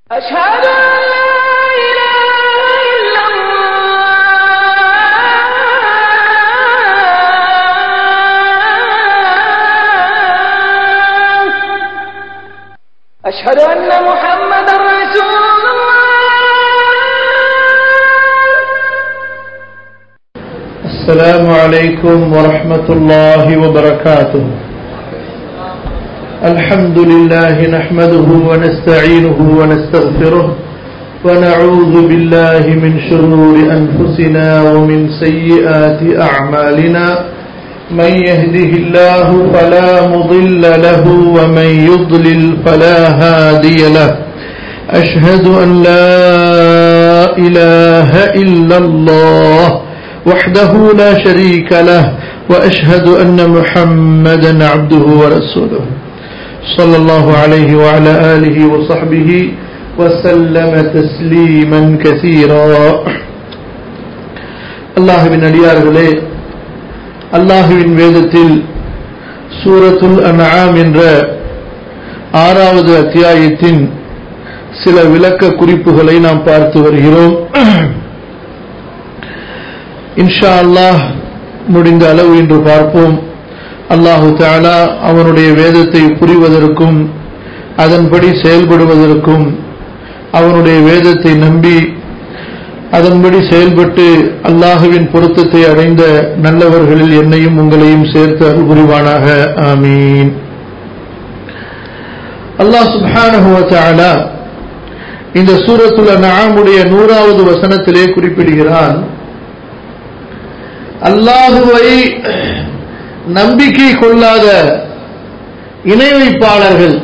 أشهد أن لا إله إلا الله أشهد أن محمدا رسول الله السلام عليكم ورحمة الله وبركاته الحمد لله نحمده ونستعينه ونستغفره ونعوذ بالله من شرور أنفسنا ومن سيئات أعمالنا من يهده الله فلا مضل له ومن يضلل فلا هادي له أشهد أن لا إله إلا الله وحده لا شريك له وأشهد أن محمدا عبده ورسوله صلى الله عليه وعلى آله وصحبه وسلم تسليما كثيرا அல்லாஹுவின் அடியார்களே அல்லாஹுவின் வேதத்தில் சூரத்துல் அன்ஆம் என்ற ஆறாவது அத்தியாயத்தின் சில விளக்க குறிப்புகளை நாம் பார்த்து வருகிறோம் இன்ஷா அல்லாஹ் முடிந்த அளவு இன்று பார்ப்போம் அல்லாஹு தாலா அவனுடைய வேதத்தை புரிவதற்கும் அதன்படி செயல்படுவதற்கும் அவனுடைய வேதத்தை நம்பி அதன்படி செயல்பட்டு அல்லாஹுவின் பொருத்தத்தை அடைந்த நல்லவர்களில் என்னையும் உங்களையும் சேர்த்து அருள் புரிவானாக ஆமீன் அல்லாஹ் சுப்ஹானஹு வ தஆலா இந்த சூரத்துல் அன்ஆமுடைய நூறாவது வசனத்திலே குறிப்பிடுகிறான் அல்லாஹுவை நம்பிக்கை கொள்ளாத இணை வைப்பாளர்கள்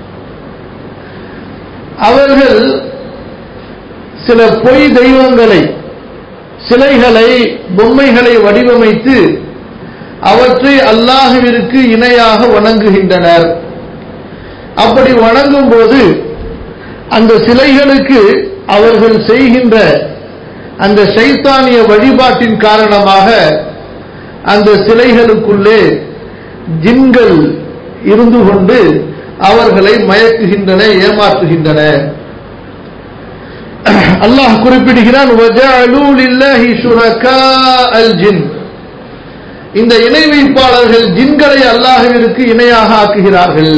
அவர்கள் சில பொய் தெய்வங்களை சிலைகளை பொம்மைகளை வடிவமைத்து அவற்றை அல்லாஹுவிற்கு இணையாக வணங்குகின்றனர் அப்படி வணங்கும் போது அந்த சிலைகளுக்கு அவர்கள் செய்கின்ற அந்த சைத்தானிய வழிபாட்டின் காரணமாக அந்த சிலைகளுக்குள்ளே ஜின்கள் இருந்து கொண்டு அவர்களை மயக்குகின்றன ஏமாற்றுகின்றன அல்லாஹ் குறிப்பிடுகிறான் وَجَعَلُوا لِلَّهِ شُرَكَاءَ الْجِنِّ இந்த இணை வைப்பாளர்கள் ஜின்களை அல்லாஹுவிற்கு இணையாக ஆக்குகிறார்கள்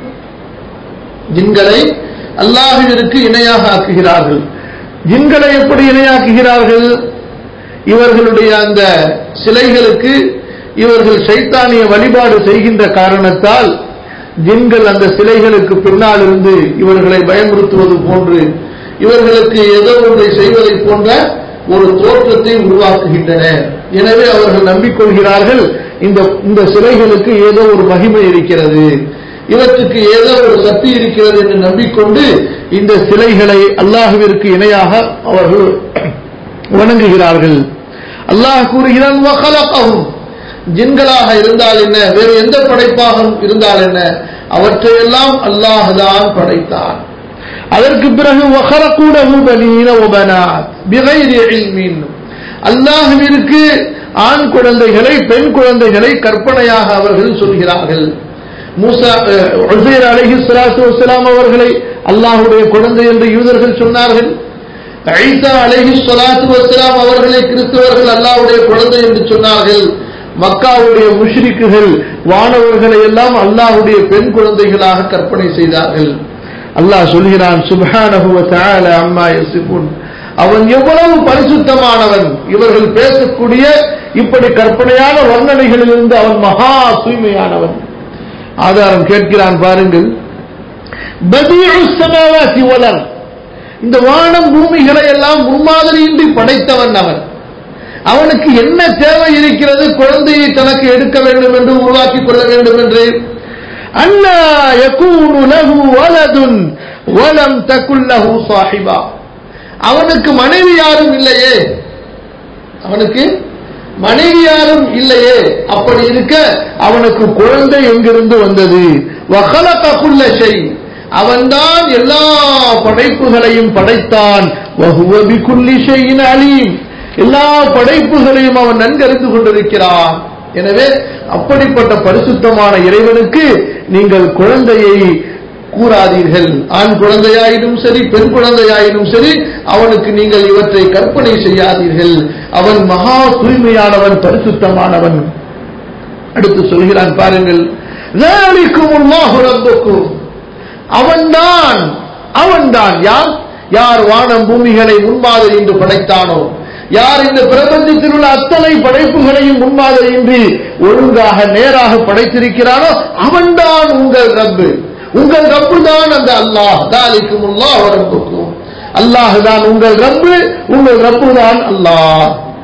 ஜின்களை அல்லாஹுவிற்கு இணையாக ஆக்குகிறார்கள் ஜின்களை எப்படி இணையாக்குகிறார்கள் இவர்களுடைய அந்த சிலைகளுக்கு இவர்கள் சைத்தானிய வழிபாடு செய்கின்ற காரணத்தால் ஜின்கள் அந்த சிலைகளுக்கு பின்னால் இருந்து இவர்களை பயமுறுத்துவது போன்று இவர்களுக்கு ஏதோ ஒன்றை செய்வதை போன்ற ஒரு தோற்றத்தை உருவாக்குகின்றன எனவே அவர்கள் நம்பிக்கொள்கிறார்கள் இந்த இந்த சிலைகளுக்கு ஏதோ ஒரு மகிமை இருக்கிறது இவற்றுக்கு ஏதோ ஒரு சக்தி இருக்கிறது என்று நம்பிக்கொண்டு இந்த சிலைகளை அல்லாஹுவிற்கு இணையாக அவர்கள் வணங்குகிறார்கள் அல்லாஹ் கூறுகிறான் "வഖலகஹும்." ஜின்களாக இருந்தால் என்ன வேறு எந்த படைப்பாக இருந்தால் என்ன அவற்றையெல்லாம் அல்லாஹ் தான் படைத்தான் அதற்கு பிறகு "வഖலகூனஹு பனீன வபனாத் பிகைரி இல்மின்." அல்லாஹுவிற்கு ஆண் குழந்தைகளை பெண் குழந்தைகளை கற்பனையாக அவர்கள் சொல்கிறார்கள் மூசா உசைர் அலஹி சலாத்து வசலாம் அவர்களை அல்லாஹுடைய குழந்தை என்று யூதர்கள் சொன்னார்கள் ஐசா அலஹி சலாத்து வசலாம் அவர்களை கிறிஸ்தவர்கள் அல்லாஹுடைய குழந்தை என்று சொன்னார்கள் மக்காவுடைய முஷ்ரிக்குகள் வானவர்களை எல்லாம் அல்லாஹுடைய பெண் குழந்தைகளாக கற்பனை செய்தார்கள் அல்லாஹ் சொல்கிறான் சுப்ஹானஹு வ தஆலா அம்மா யசிஃபுன் அவன் எவ்வளவு பரிசுத்தமானவன் இவர்கள் பேசக்கூடிய இப்படி கற்பனையான வர்ணனைகளிலிருந்து அவன் மகா தூய்மையானவன் ஆதாரம் கேட்கிறான் பாருங்கள் பதீஉஸ் ஸமாவாதி வல் அர்த். இந்த வானம் பூமிகளை எல்லாம் முன்மாதிரியின்றி படைத்தவன் அவன் அவனுக்கு என்ன தேவை இருக்கிறது குழந்தையை தனக்கு எடுக்க வேண்டும் என்று உருவாக்கிக் கொள்ள வேண்டும் என்று அண்ணா யகூனு லஹு வலதுன் வலம் தகுல் லஹு சாஹிபா அவனுக்கு மனைவி யாரும் இல்லையே அவனுக்கு மனைவி யாரும் இல்லையே அப்படி இருக்க அவனுக்கு குழந்தை எங்கிருந்து வந்தது வகலக குல்ல ஷை அவன்தான் எல்லா படைப்புகளையும் படைத்தான் வஹுவ பிகுல்லி ஷைஇன் அலீம் எல்லா படைப்புகளையும் அவன் நன்கறிந்து கொண்டிருக்கிறான் எனவே அப்படிப்பட்ட பரிசுத்தமான இறைவனுக்கு நீங்கள் குழந்தையை கூறாதீர்கள் ஆண் குழந்தையாயினும் சரி பெண் குழந்தையாயினும் சரி அவனுக்கு நீங்கள் இவற்றை கற்பனை செய்யாதீர்கள் அவன் மகா தூய்மையானவன் பரிசுத்தமானவன் அடுத்து சொல்கிறான் பாருங்கள் ذَلِكُمُ اللَّهُ رَبُّكُمْ அவன்தான் அவன்தான் யார் யார் வானம் பூமிகளை முன்மாதிரி என்று படைத்தானோ யார் இந்த பிரபஞ்சத்தில் உள்ள அத்தனை படைப்புகளையும் முன்மாதிரியின்றி ஒழுங்காக நேராக படைத்திருக்கிறானோ அவன்தான் உங்கள் ரப்பு உங்கள் ரப்பு தான் அந்த அல்லாஹ் தாலிக்கும் அல்லாஹ் ரப்புக்கும் அல்லாஹ் தான் உங்கள் ரப்பு உங்கள் ரப்பு தான் அல்லாஹ்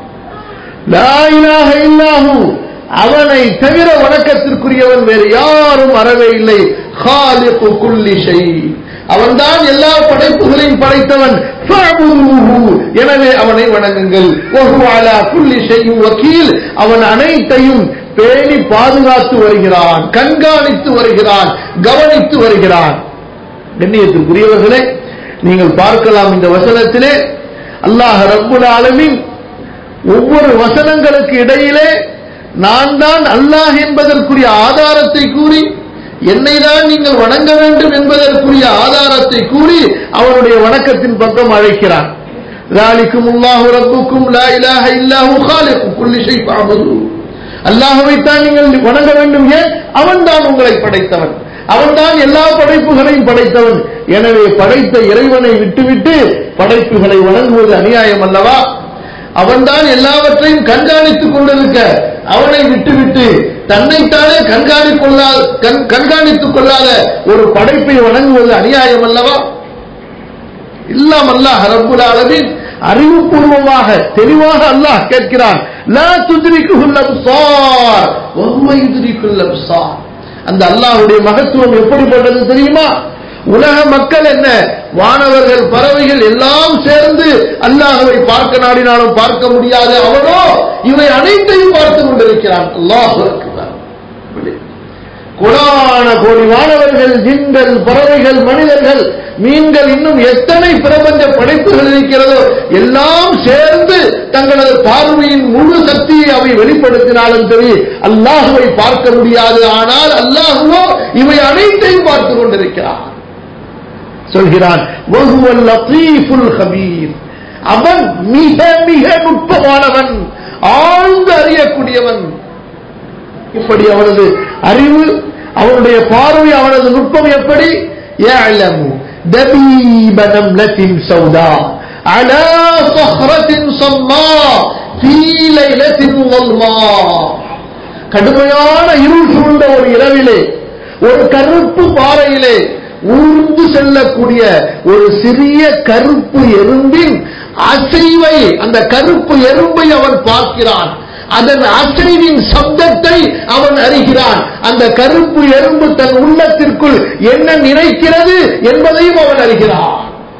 லா இலாஹ இல்லாஹு அவனை தவிர வணக்கத்திற்குரியவன் வேறு யாரும் அறவே இல்லை ஹாலிகு குல்லி ஷை அவன்தான் எல்லா படைப்புகளையும் படைத்தவன் ஃபஅபுதுஹு. எனவே அவனை வணங்குங்கள் வஹு அலா குல்லி ஷைஇன் வக்கீல் அவன் அனைத்தையும் பேணி பாதுகாத்து வருகிறான் கண்காணித்து வருகிறான் கவனித்து வருகிறான் கண்ணியத்திற்குரியவர்களே நீங்கள் பார்க்கலாம் இந்த வசனத்திலே அல்லாஹ் ரப்புல் ஆலமீன் ஒவ்வொரு வசனங்களுக்கு இடையிலே நான் தான் அல்லாஹ் என்பதற்குரிய ஆதாரத்தை கூறி என்னை தான் நீங்கள் வணங்க வேண்டும் என்பதற்குரிய ஆதாரத்தை கூறி அவனுடைய வணக்கத்தின் பக்கம் அழைக்கிறான் ذَلِكُمُ اللَّهُ رَبُّكُمْ لَا إِلَٰهَ إِلَّا هُوَ خَالِقُ كُلِّ شَيْءٍ فَاعْبُدُوهُ அல்லாஹ்வைத்தான் நீங்கள் வணங்க வேண்டும் ஏன் அவன்தான் உங்களை படைத்தவன் அவன்தான் எல்லா படைப்புகளையும் படைத்தவன் எனவே படைத்த இறைவனை விட்டுவிட்டு படைப்புகளை வணங்குவது அநியாயம் அல்லவா அவன்தான் எல்லாவற்றையும் கண்காணித்துக் கொண்டிருக்க அவனை விட்டுவிட்டு தன்னைத்தானே கண்காணிக் கொள்ளாத கண்- கண்காணித்துக் கொள்ளாத ஒரு படைப்பை வணங்குவது அநியாயம் அல்லவா இல்லாம் அல்லாஹ் ரப்புல் ஆலமீன் அறிவுபூர்வமாக தெளிவாக அல்லாஹ் கேட்கிறான் லா துத்ரிகுல் அப்சார் வஹுவ யுத்ரிகுல் அப்சார் அந்த அல்லாஹ்வுடைய மகத்துவம் எப்படிப்பட்டது தெரியுமா உலக மக்கள் என்ன வானவர்கள் பறவைகள் எல்லாம் சேர்ந்து அல்லாஹ்வை பார்க்க நாடினாலும் பார்க்க முடியாத அவனோ இவை அனைத்தையும் பார்த்து கொண்டிருக்கிறான் அல்லாஹ் அக்பர் கோடான கோடி வானவர்கள் ஜின்கள் பறவைகள் மனிதர்கள் மீன்கள் இன்னும் எத்தனை பிரபஞ்ச படைப்புகள் இருக்கிறதோ எல்லாம் சேர்ந்து தங்களது பார்வையின் முழு சக்தியை அவை வெளிப்படுத்தினாலும் சரி அல்லாஹுவை பார்க்க முடியாது ஆனால் அல்லாஹுவோ இவை அனைத்தையும் பார்த்து கொண்டிருக்கிறான் சொல்கிறான் "வஹுவல் லத்தீஃபுல் கபீர்." அவன் மிக மிக நுட்பமானவன் ஆழ்ந்து அறியக்கூடியவன் இப்படி அவனது அறிவு அவனுடைய பார்வை அவனது நுட்பம் எப்படி يعلم دبيب نملة سوداء على صخرة صماء في ليلة ظلماء கடுமையான இருள் சூழ்ந்த ஒரு இரவிலே ஒரு கருப்பு பாறையிலே ஊர்ந்து செல்லக்கூடிய ஒரு சிறிய கருப்பு எறும்பின் அசைவை அந்த கருப்பு எறும்பை அவன் பார்க்கிறான் அதன் அசைவின் சப்தத்தை அவன் அறிகிறான் அந்த கருப்பு எறும்பு தன் உள்ளத்திற்குள் என்ன நினைக்கிறது என்பதையும் அவன் அறிகிறான்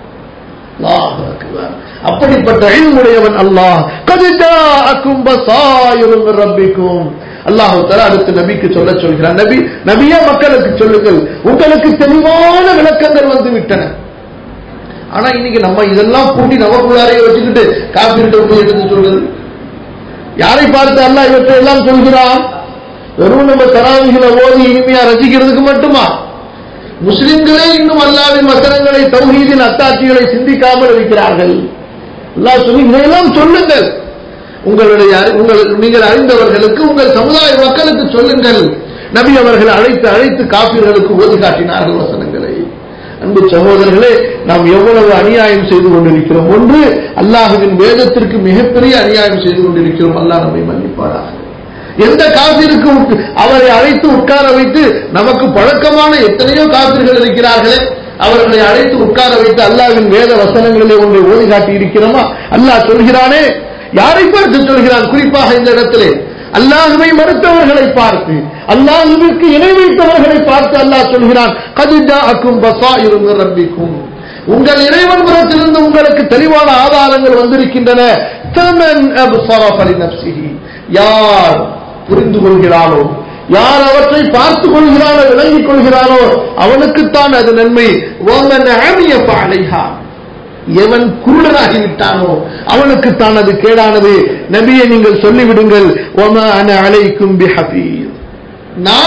அல்லாஹ் அக்பர். அப்படிப்பட்ட இல்முடையவன் அல்லாஹ் கதிஜாஅக்கும் பசாயிரும் மின் ரப்பிக்கும் அல்லாஹ் தஆலா அடுத்து நபிக்கு சொல்ல சொல்கிறான் நபி நபியே மக்களுக்கு சொல்லுங்கள் உங்களுக்கு தெளிவான விளக்கங்கள் வந்து விட்டன ஆனா இன்னைக்கு நம்ம இதெல்லாம் பூட்டி நமக்குள்ளாரையே வச்சுக்கிட்டு காப்பீட்டு போய் எடுத்து சொல்றது யாரை பார்த்து அல்லாஹ் இவற்றை எல்லாம் சொல்கிறான் வெறும் நம்ம தராவிகளை ஓதி இனிமையா ரசிக்கிறதுக்கு மட்டுமா முஸ்லிம்களே இன்னும் அல்லாவின் வசனங்களை தௌஹீதின் அத்தாட்சிகளை சிந்திக்காமல் இருக்கிறார்கள் அல்லாஹ் சொல்லி இதையெல்லாம் சொல்லுங்கள் உங்களுடைய அறி- உங்கள் நீங்கள் அறிந்தவர்களுக்கு உங்கள் சமுதாய மக்களுக்கு சொல்லுங்கள் நபி அவர்கள் அழைத்து அழைத்து காப்பீர்களுக்கு ஓதி காட்டினார்கள் வசனங்களை அன்பு சகோதரர்களே நாம் எவ்வளவு அநியாயம் செய்து கொண்டிருக்கிறோம் ஒன்று அல்லாஹுவின் வேதத்திற்கு மிகப்பெரிய அநியாயம் செய்து கொண்டிருக்கிறோம் அல்லாஹ் நம்மை மன்னிப்பாராக எந்த காப்பிற்கு அவரை அழைத்து உட்கார வைத்து நமக்கு பழக்கமான எத்தனையோ காப்பிர்கள் இருக்கிறார்களே அவர்களை அழைத்து உட்கார வைத்து அல்லாஹ்வின் வேத வசனங்களிலே ஒன்றை ஓதி காட்டி இருக்கிறோமா அல்லாஹ் சொல்கிறானே யாரை பார்த்து சொல்கிறான் குறிப்பாக இந்த இடத்திலே அல்லாஹுவை மறுத்தவர்களை பார்த்து அல்லாஹுவிற்கு இணை வைத்தவர்களை பார்த்து அல்லாஹ் சொல்கிறான் கதிஜா அக்கும் பசாயிரும் ரப்பிக்கும் உங்கள் இறைவன் புறத்திலிருந்து உங்களுக்கு தெளிவான ஆதாரங்கள் வந்திருக்கின்றன தமன் அப்சர ஃபலினஃப்ஸிஹி. யார் புரிந்து கொள்கிறானோ யார் அவற்றை பார்த்துக் கொள்கிறானோ விளங்கிக் கொள்கிறானோ அவனுக்குத்தான் அது நன்மை ஓமன் அமிய பாலைஹா எவன் குருடனாகி விட்டானோ அவனுக்குத்தான் அது கேடானது நபியை நீங்கள் சொல்லிவிடுங்கள் ஒம அன அலைக்கும் பிஹபீர் நான்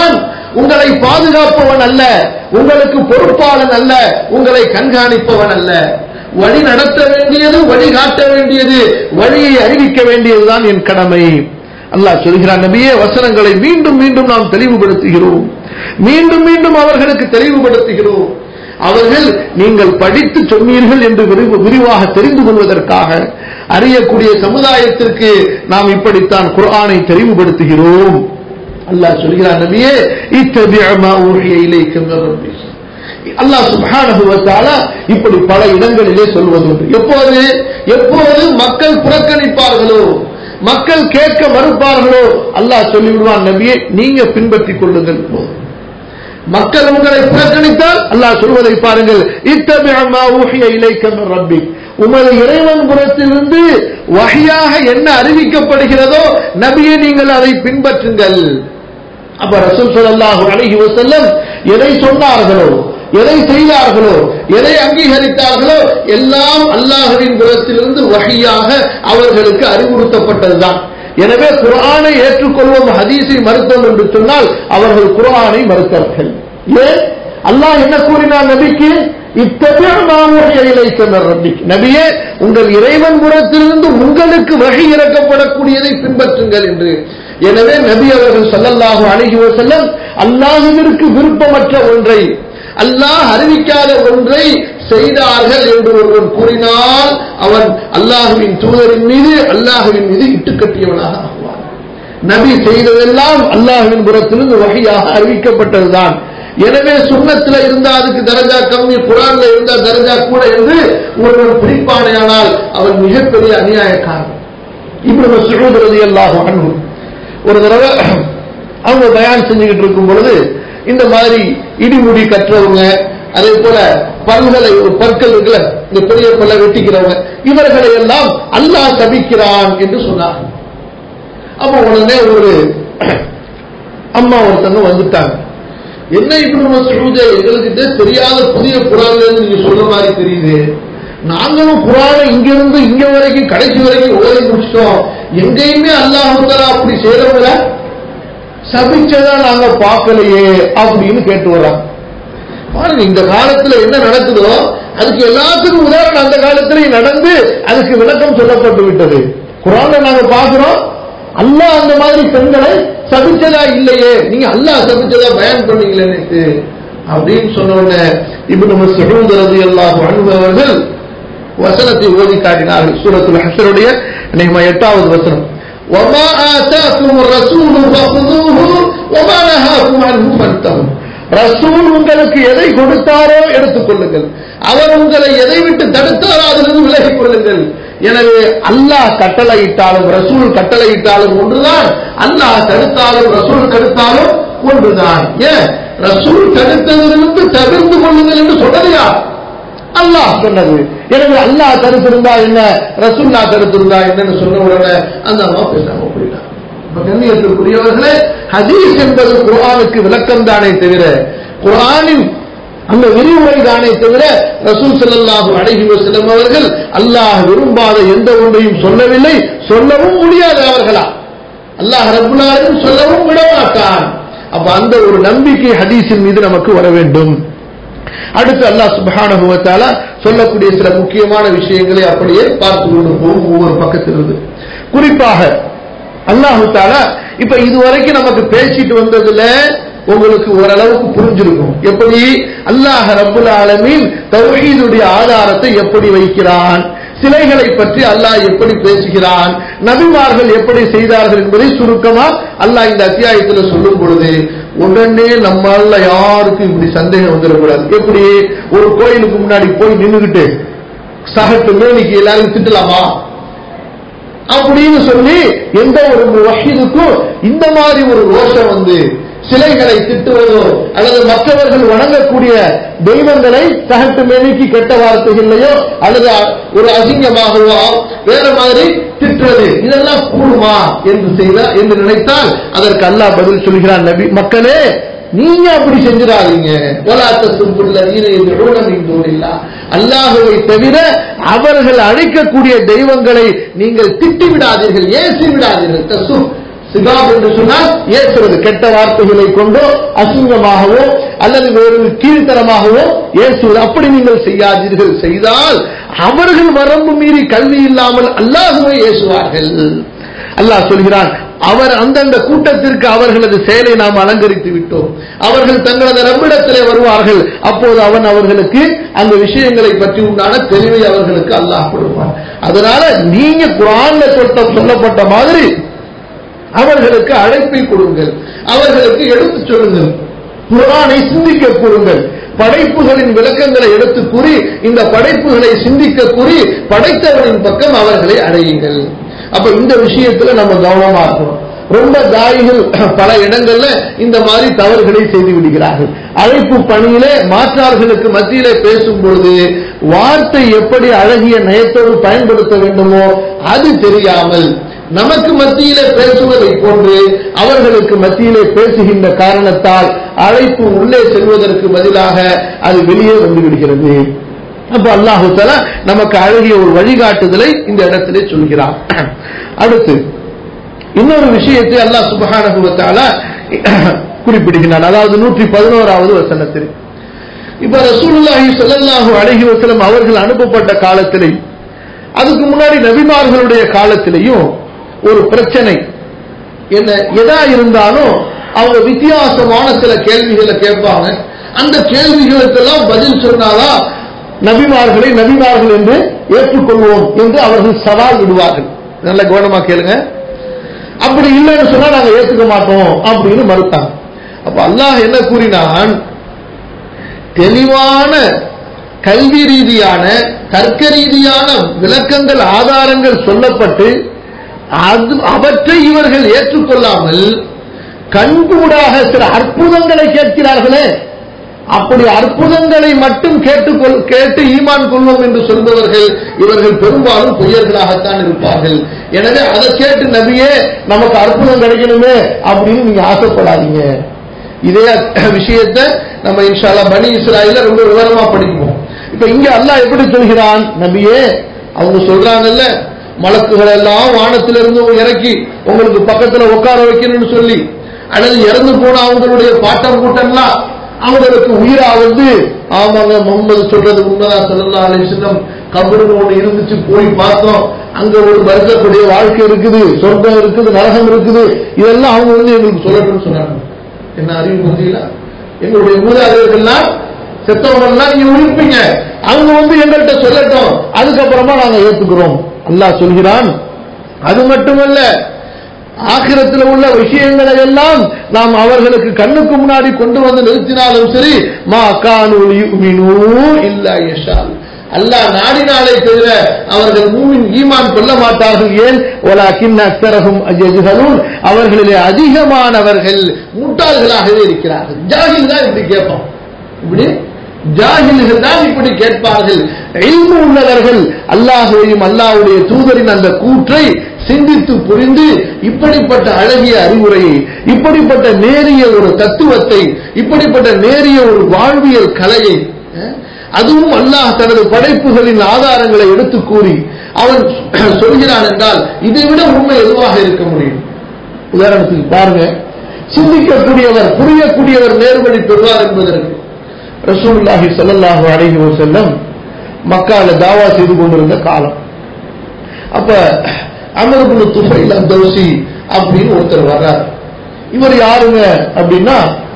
உங்களை பாதுகாப்பவன் அல்ல உங்களுக்கு பொறுப்பாளன் அல்ல உங்களை கண்காணிப்பவன் அல்ல வழி நடத்த வேண்டியது வழி காட்ட வேண்டியது வழியை அறிவிக்க வேண்டியதுதான் என் கடமை அல்லாஹ் சொல்கிறான் நபியே வசனங்களை மீண்டும் மீண்டும் நாம் தெளிவுபடுத்துகிறோம் மீண்டும் மீண்டும் அவர்களுக்கு தெளிவுபடுத்துகிறோம் அவர்கள் நீங்கள் படித்து சொன்னீர்கள் என்று விரிவு- விரிவாக தெரிந்து கொள்வதற்காக அறியக்கூடிய சமுதாயத்திற்கு நாம் இப்படித்தான் குர்ஆனை தெளிவுபடுத்துகிறோம் அல்லாஹ் சொல்கிறான் நபியே இத்தபிஅ மா ஊஹிய இலைக்க மின் ரப்பிக் அல்லாஹ் சுப்ஹானஹு வ தஆலா இப்படி பல இடங்களிலே சொல்வதுண்டு எப்போது எப்போது மக்கள் புறக்கணிப்பார்களோ மக்கள் கேட்க மறுப்பார்களோ அல்லாஹ் சொல்லிவிடுவான் நபியே நீங்க பின்பற்றிக் கொள்ளுங்கள் போதும் மக்கள் உங்களை புறக்கணித்தால் அல்லாஹ் சொல்வதை பாருங்கள் இத்தபிஅ மா ஊஹிய இலைக்க மின் ரப்பிக் உமது இறைவன் புறத்திலிருந்து வகையாக என்ன அறிவிக்கப்படுகிறதோ நபியே நீங்கள் அதை பின்பற்றுங்கள் அப்ப ரசூல் ஸல்லல்லாஹு அலைஹி வஸல்லம் எதை சொன்னார்களோ எதை செய்தார்களோ எதை அங்கீகரித்தார்களோ எல்லாம் அல்லாஹ்வின் புறத்திலிருந்து வகையாக அவர்களுக்கு அறிவுறுத்தப்பட்டதுதான் எனவே குர்ஆனை ஏற்றுக்கொள்வோம் ஹதீஸை மறுத்தோம் என்று சொன்னால் அவர்கள் குர்ஆனை மறுத்தார்கள் ஏன் அல்லாஹ் என்ன கூறினார் நபிக்கு இத்தகைய மாமுடைய இலைத்தனர் ரப்பி நபியே உங்கள் இறைவன் புறத்திலிருந்து உங்களுக்கு வகை இறக்கப்படக்கூடியதை பின்பற்றுங்கள் என்று எனவே நபி அவர்கள் ஸல்லல்லாஹு அலைஹி வஸல்லம் அல்லாஹ்விற்கு விருப்பமற்ற ஒன்றை அல்லாஹ் அறிவிக்காத ஒன்றை செய்தார்கள் என்று ஒருவன் கூறினால் அவன் அல்லாஹுவின் தூதரின் மீது அல்லாஹுவின் மீது இட்டுக்கட்டியவனாக ஆகுவான் நபி செய்ததெல்லாம் அல்லாஹ்வின் புறத்திலிருந்து வகையாக அறிவிக்கப்பட்டதுதான் எனவே சுண்ணத்துல இருந்தா அதுக்கு தரஜா கம்மி குரான்ல இருந்தா தரஜா கூட என்று ஒருவன் பிடிப்பானையானால் அவன் மிகப்பெரிய அநியாயக்காரன் இப்படி மசூத் ரலியல்லாஹு அன்ஹு ஒரு தடவை அவங்க பயான் செஞ்சுக்கிட்டு இருக்கும் பொழுது இந்த மாதிரி இடிமுடி கற்றவங்க அதே போல பல்களை பற்கள் இருக்குல்ல இந்த பெரிய பல்ல வெட்டிக்கிறவங்க இவர்களை எல்லாம் அல்லாஹ் சபிக்கிறான் என்று சொன்னார் அப்ப உடனே ஒரு அம்மா ஒருத்தங்க வந்துட்டாங்க என்ன இப்படி நம்ம சொல்லுதே எங்களுக்கு தெரியாத புதிய குரான்ல இருந்து நீங்க சொல்ற மாதிரி தெரியுது நாங்களும் குரானை இங்க இருந்து இங்க வரைக்கும் கடைசி வரைக்கும் ஓதி முடிச்சிட்டோம் எங்கேயுமே அல்லாஹ் அப்படி செய்யறவங்கள சபிச்சதா நாங்க பார்க்கலையே அப்படின்னு கேட்டு வர்றாங்க பாருங்க இந்த காலத்துல என்ன நடக்குதோ அதுக்கு எல்லாத்துக்கும் உதாரணம் அந்த காலத்திலேயே நடந்து அதுக்கு விளக்கம் சொல்லப்பட்டு விட்டது குரான்ல நாங்க பாக்குறோம் அல்லாஹ் அந்த மாதிரி பெண்களை சபிச்சதா இல்லையே நீங்க அல்லாஹ் சபிச்சதா பயன் பண்ணீங்களே நேத்து அப்படின்னு சொன்ன உடனே இப்ப நம்ம சுகந்தரது எல்லாம் அனுபவர்கள் வசனத்தை ஓதி காட்டினார்கள் சூரத்துல் ஹசருடைய நிகம எட்டாவது வசனம் وما آتاكم الرسول فخذوه وما نهاكم عنه فانتهوا ரசூல் உங்களுக்கு எதை கொடுத்தாரோ எடுத்துக் கொள்ளுங்கள் அவர் உங்களை எதை விட்டு தடுத்தாரோ அதிலிருந்து விலகிக் கொள்ளுங்கள் எனவே அல்லாஹ் கட்டளையிட்டாலும் ரசூல் கட்டளையிட்டாலும் ஒன்றுதான் அல்லாஹ் தடுத்தாலும் ரசூல் தடுத்தாலும் ஒன்றுதான் ஏன் ரசூல் தடுத்ததிலிருந்து தவிர்த்து கொள்ளுங்கள் என்று சொன்னதையா அல்லாஹ் சொன்னது எனவே அல்லாஹ் தடுத்திருந்தா என்ன ரசூல்லா தடுத்திருந்தா என்னன்னு சொன்ன உடனே அந்த அம்மா பேசாம போயிட்டான் இப்ப கண்ணியத்திற்குரியவர்களே ஹதீஸ் என்பது குர்ஆனுக்கு விளக்கம் தானே தவிர குர்ஆனின் அந்த விரிவுரை தானே தவிர ரசூல் ஸல்லல்லாஹு அலைஹி வஸல்லம் அவர்கள் அல்லாஹ் விரும்பாத எந்த ஒன்றையும் சொல்லவில்லை சொல்லவும் முடியாது அவர்களா அல்லாஹ் ரப்புல் ஆலமீன் சொல்லவும் விட மாட்டான் அப்ப அந்த ஒரு நம்பிக்கை ஹதீஸின் மீது நமக்கு வர வேண்டும் அடுத்து அல்லாஹ் சுப்ஹானஹு வ தஆலா சொல்லக்கூடிய சில முக்கியமான விஷயங்களை அப்படியே பார்த்து கொண்டு போகும் ஒவ்வொரு பக்கத்திலிருந்து குறிப்பாக அல்லாஹு தாலா இப்ப இதுவரைக்கும் நமக்கு பேசிட்டு வந்ததுல உங்களுக்கு ஓரளவுக்கு புரிஞ்சிருக்கும் எப்படி அல்லாஹ் ரப்புல் ஆலமீன் தௌஹீதுடைய ஆதாரத்தை எப்படி வைக்கிறான் சிலைகளை பற்றி அல்லாஹ் எப்படி பேசுகிறான் நபிமார்கள் எப்படி செய்தார்கள் என்பதை சுருக்கமா அல்லாஹ் இந்த அத்தியாயத்தில் சொல்லும் பொழுது உடனே நம்மால யாருக்கும் இப்படி சந்தேகம் வந்துடக்கூடாது எப்படி ஒரு கோயிலுக்கு முன்னாடி போய் நின்றுகிட்டு சகட்டு மேனிக்கு எல்லாரும் திட்டலாமா அப்படின்னு சொல்லி எந்த ஒரு வஹீதுக்கும் இந்த மாதிரி ஒரு ரோஷம் வந்து சிலைகளை திட்டுவதோ அல்லது மற்றவர்கள் வணங்கக்கூடிய தெய்வங்களை சகட்டு மேனிக்கு கெட்ட வார்த்தைகளையோ அல்லது ஒரு அசிங்கமாகவோ வேற மாதிரி திட்டுறது இதெல்லாம் கூடுமா என்று செய்தா என்று நினைத்தால் அதற்கு அல்லாஹ் பதில் சொல்கிறான் நபி மக்களே நீங்க அப்படி செஞ்சிடாதீங்க வலாத்த சுப்புள்ள நீரையா அல்லாஹுவை தவிர அவர்கள் அழைக்கக்கூடிய தெய்வங்களை நீங்கள் திட்டி விடாதீர்கள் ஏசி விடாதீர்கள் தசு சிகாப் என்று சொன்னால் ஏசுறது கெட்ட வார்த்தைகளை கொண்டோ அசிங்கமாகவோ அல்லது வேறு கீழ்த்தரமாகவோ ஏசுவது அப்படி நீங்கள் செய்யாதீர்கள் செய்தால் அவர்கள் வரம்பு மீறி கல்வி இல்லாமல் அல்லாஹுவை ஏசுவார்கள் அல்லாஹ் சொல்கிறான் அவர் அந்தந்த கூட்டத்திற்கு அவர்களது செயலை நாம் அலங்கரித்து விட்டோம் அவர்கள் தங்களது ரப்பிடத்திலே வருவார்கள் அப்போது அவன் அவர்களுக்கு அந்த விஷயங்களை பற்றி உண்டான தெளிவை அவர்களுக்கு அல்லாஹ் கொடுப்பான் அதனால நீங்க குரான்ல சொல்ல சொல்லப்பட்ட மாதிரி அவர்களுக்கு அழைப்பை கொடுங்கள் அவர்களுக்கு எடுத்துச் சொல்லுங்கள் குரானை சிந்திக்க கூறுங்கள் படைப்புகளின் விளக்கங்களை எடுத்து கூறி இந்த படைப்புகளை சிந்திக்க கூறி படைத்தவனின் பக்கம் அவர்களை அடையுங்கள் அப்ப இந்த விஷயத்துல நம்ம கவனமா இருக்கணும் ரொம்ப தாயிகள் பல இடங்கள்ல இந்த மாதிரி தவறுகளை செய்து விடுகிறார்கள் அழைப்பு பணியிலே மாற்றார்களுக்கு மத்தியிலே பேசும் பொழுது வார்த்தை எப்படி அழகிய நயத்தோடு பயன்படுத்த வேண்டுமோ அது தெரியாமல் நமக்கு மத்தியிலே பேசுவதை போன்று அவர்களுக்கு மத்தியிலே பேசுகின்ற காரணத்தால் அழைப்பு உள்ளே செல்வதற்கு பதிலாக அது வெளியே வந்து விடுகிறது அப்ப அல்லாஹு தஆலா நமக்கு அழகிய ஒரு வழிகாட்டுதலை இந்த இடத்திலே சொல்கிறார் அடுத்து இன்னொரு விஷயத்தை அல்லாஹ் சுப்ஹானஹு வ தஆலா குறிப்பிடுகிறான் அதாவது நூற்றி பதினோராவது வசனத்தில் இப்ப ரசூலுல்லாஹி ஸல்லல்லாஹு அலைஹி வஸல்லம் அவர்கள் அனுப்பப்பட்ட காலத்திலே அதுக்கு முன்னாடி நபிமார்களுடைய காலத்திலேயும் ஒரு பிரச்சனை என்ன எதா இருந்தாலும் அவங்க வித்தியாசமான சில கேள்விகளை கேட்பாங்க அந்த கேள்விகளுக்கெல்லாம் பதில் சொன்னாதான் நபிமார்களை நபிமார்கள் என்று ஏற்றுக்கொள்வோம் என்று அவர்கள் சவால் விடுவார்கள் நல்ல கவனமா கேளுங்க அப்படி இல்லைன்னு சொன்னா நாங்க ஏத்துக்க மாட்டோம் அப்படின்னு மறுத்தாங்க அப்ப அல்லாஹ் என்ன கூறினான் தெளிவான கல்வி ரீதியான தர்க்க ரீதியான விளக்கங்கள் ஆதாரங்கள் சொல்லப்பட்டு அது அவற்றை இவர்கள் ஏற்றுக்கொள்ளாமல் கண்கூடாக சில அற்புதங்களை கேட்கிறார்களே அப்படி அற்புதங்களை மட்டும் கேட்டுக்கொள் கேட்டு ஈமான் கொள்வோம் என்று சொல்பவர்கள் இவர்கள் பெரும்பாலும் பொய்யர்களாகத்தான் இருப்பார்கள் எனவே அதை கேட்டு நபியே நமக்கு அற்புதம் கிடைக்கணுமே அப்படின்னு நீங்க ஆசைப்படாதீங்க இதே விஷயத்தை நம்ம இன்ஷால்லா பனி இஸ்ராயில ரொம்ப விவரமா படிப்போம் இப்ப இங்க அல்லாஹ் எப்படி சொல்கிறான் நபியே அவங்க சொல்றாங்கல்ல மலக்குகள் எல்லாம் வானத்திலிருந்து இறக்கி உங்களுக்கு பக்கத்துல உட்கார வைக்கணும்னு சொல்லி அல்லது இறந்து போன அவங்களுடைய பாட்டம் கூட்டம்லாம் அவங்களுக்கு உயிரா வந்து ஆமாங்க முகமது சொல்றது உண்மைதான் சொல்லலாம் அலிஸ்லம் கபருன்னு ஒண்ணு இருந்துச்சு போய் பார்த்தோம் அங்க ஒரு வருத்தக்கூடிய வாழ்க்கை இருக்குது சொர்க்கம் இருக்குது நரகம் இருக்குது இதெல்லாம் அவங்க வந்து எங்களுக்கு சொல்லட்டும்னு சொன்னாங்க என்ன அறிவு புரியல எங்களுடைய மூதாதையர்கள்லாம் செத்தவங்கெல்லாம் நீங்க உயிர்ப்பீங்க அவங்க வந்து எங்கள்கிட்ட சொல்லட்டும் அதுக்கப்புறமா நாங்க ஏத்துக்கிறோம் அல்லாஹ் சொல்கிறான் அது மட்டுமல்ல ஆகிரத்தில் உள்ள விஷயங்களை எல்லாம் நாம் அவர்களுக்கு கண்ணுக்கு முன்னாடி கொண்டு வந்து நிறுத்தினாலும் சரி மா கானூல் இல்ல யஷால் அல்லாஹ் நாடினாலே தவிர அவர்கள் மூமின் ஈமான் கொள்ள மாட்டார்கள் ஏன் ஒலா கிண்ண அக்தரகும் அஜ்ஜலுன் அவர்களிலே அதிகமானவர்கள் மூட்டாள்களாகவே இருக்கிறார்கள் ஜாகில் தான் இப்படி கேட்பான் இப்படி ஜாகில்கள் தான் இப்படி கேட்பார்கள் இல்மு உள்ளவர்கள் அல்லாஹுவையும் அல்லாஹ்வுடைய தூதரின் அந்த கூற்றை சிந்தித்து புரிந்து இப்படிப்பட்ட அழகிய அறிவுரையை இப்படிப்பட்ட நேரிய ஒரு தத்துவத்தை இப்படிப்பட்ட நேரிய ஒரு வாழ்வியல் கலையை அதுவும் அல்லாஹ் தனது படைப்புகளின் ஆதாரங்களை எடுத்து கூறி அவன் சொல்கிறான் என்றால் இதை விட உண்மை எதுவாக இருக்க முடியும் உதாரணத்துக்கு பாருங்க சிந்திக்கக்கூடியவர் புரியக்கூடியவர் நேர்வழி பெறுவார் என்பதற்கு ரசூலுல்லாஹி ஸல்லல்லாஹு அலைஹி வஸல்லம் மக்கால தாவா செய்து கொண்டிருந்த காலம் அப்ப அமர்புல் துஃபைல் அந்தௌசி அப்படின்னு ஒருத்தர் வர்றார் இவர் யாருங்க அப்படின்னா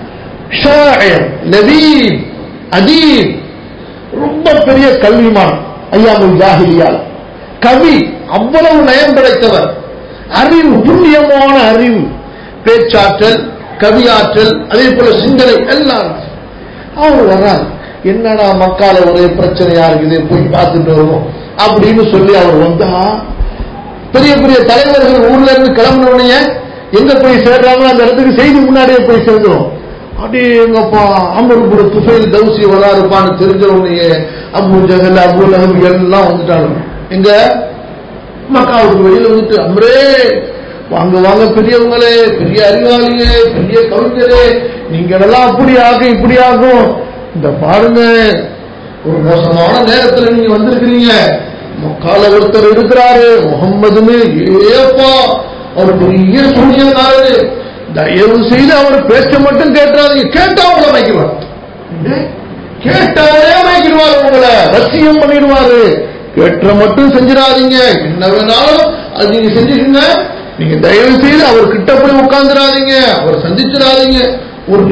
ஷாயிர் லபீப் அதீப் ரொம்ப பெரிய கல்விமான் ஐயாமுல் ஜாஹிலியால் கவி அவ்வளவு நயம் படைத்தவர் அறிவு புண்ணியமான அறிவு பேச்சாற்றல் கவியாற்றல் அதே போல சிந்தனை எல்லாம் அவர் வர்றார் என்னடா மக்கால ஒரே பிரச்சனையா இருக்குது போய் பார்த்துட்டு வருவோம் அப்படின்னு சொல்லி அவர் வந்தா பெரிய பெரிய தலைவர்கள் ஊர்ல இருந்து கிளம்பினோடனே எங்க போய் சேர்றாங்களோ அந்த இடத்துக்கு செய்தி முன்னாடியே போய் சேர்ந்துரும் அப்படியே எங்கப்பா அமருபுர துஃபைல் தௌசி வளா இருப்பான்னு தெரிஞ்ச உடனே அபு ஜஹல் அபு லஹப் எல்லாம் வந்துட்டாங்க எங்க மக்காவுக்கு வெளியில வந்துட்டு அம்ரே வாங்க வாங்க பெரியவங்களே பெரிய அறிவாளியே பெரிய கவிஞரே நீங்க எல்லாம் அப்படி ஆகும் இப்படி ஆகும் இந்த பாருங்க ஒரு மோசமான நேரத்துல நீங்க வந்திருக்கிறீங்க மக்கால ஒருத்தர் இருக்கிறாரு முகம்மதுன்னு ஏப்பா அவர் பெரிய சூரியக்காரரு தயவு செய்து அவர் பேச்ச மட்டும் கேட்டுறாதீங்க கேட்டா உங்களை வைக்கிறார் கேட்டாலே வைக்கிடுவார் உங்களை வசியம் பண்ணிடுவாரு கேட்ட மட்டும் செஞ்சிடாதீங்க என்ன வேணாலும் அது நீங்க செஞ்சுக்கீங்க நீங்க தயவு செய்து அவர் கிட்ட போய் உட்கார்ந்துடாதீங்க அவர் சந்திச்சிடாதீங்க ஒரு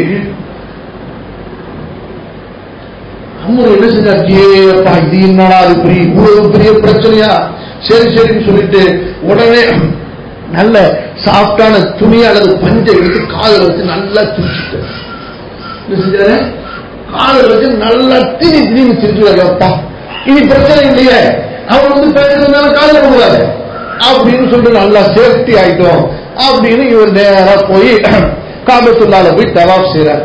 அம்மர் என்ன செஞ்சார் ஏப்பா இது என்னடா அது பெரிய இவ்வளவு பெரிய பிரச்சனையா சரி சரின்னு சொல்லிட்டு உடனே நல்ல சாஃப்டான துணி அல்லது பஞ்சை எடுத்து காதல வச்சு நல்லா துணிச்சுட்டு என்ன செஞ்சாரு காதல வச்சு நல்லா திணி திணி திரிச்சுவாரு அப்பா இனி பிரச்சனை இல்லையே அவர் வந்து பேசுறதுனால காதல போகாது அப்படின்னு சொல்லிட்டு நல்லா சேஃப்டி ஆயிட்டோம் அப்படின்னு இவர் நேரா போய் காபத்துள்ளால போய் தவாப் செய்யறார்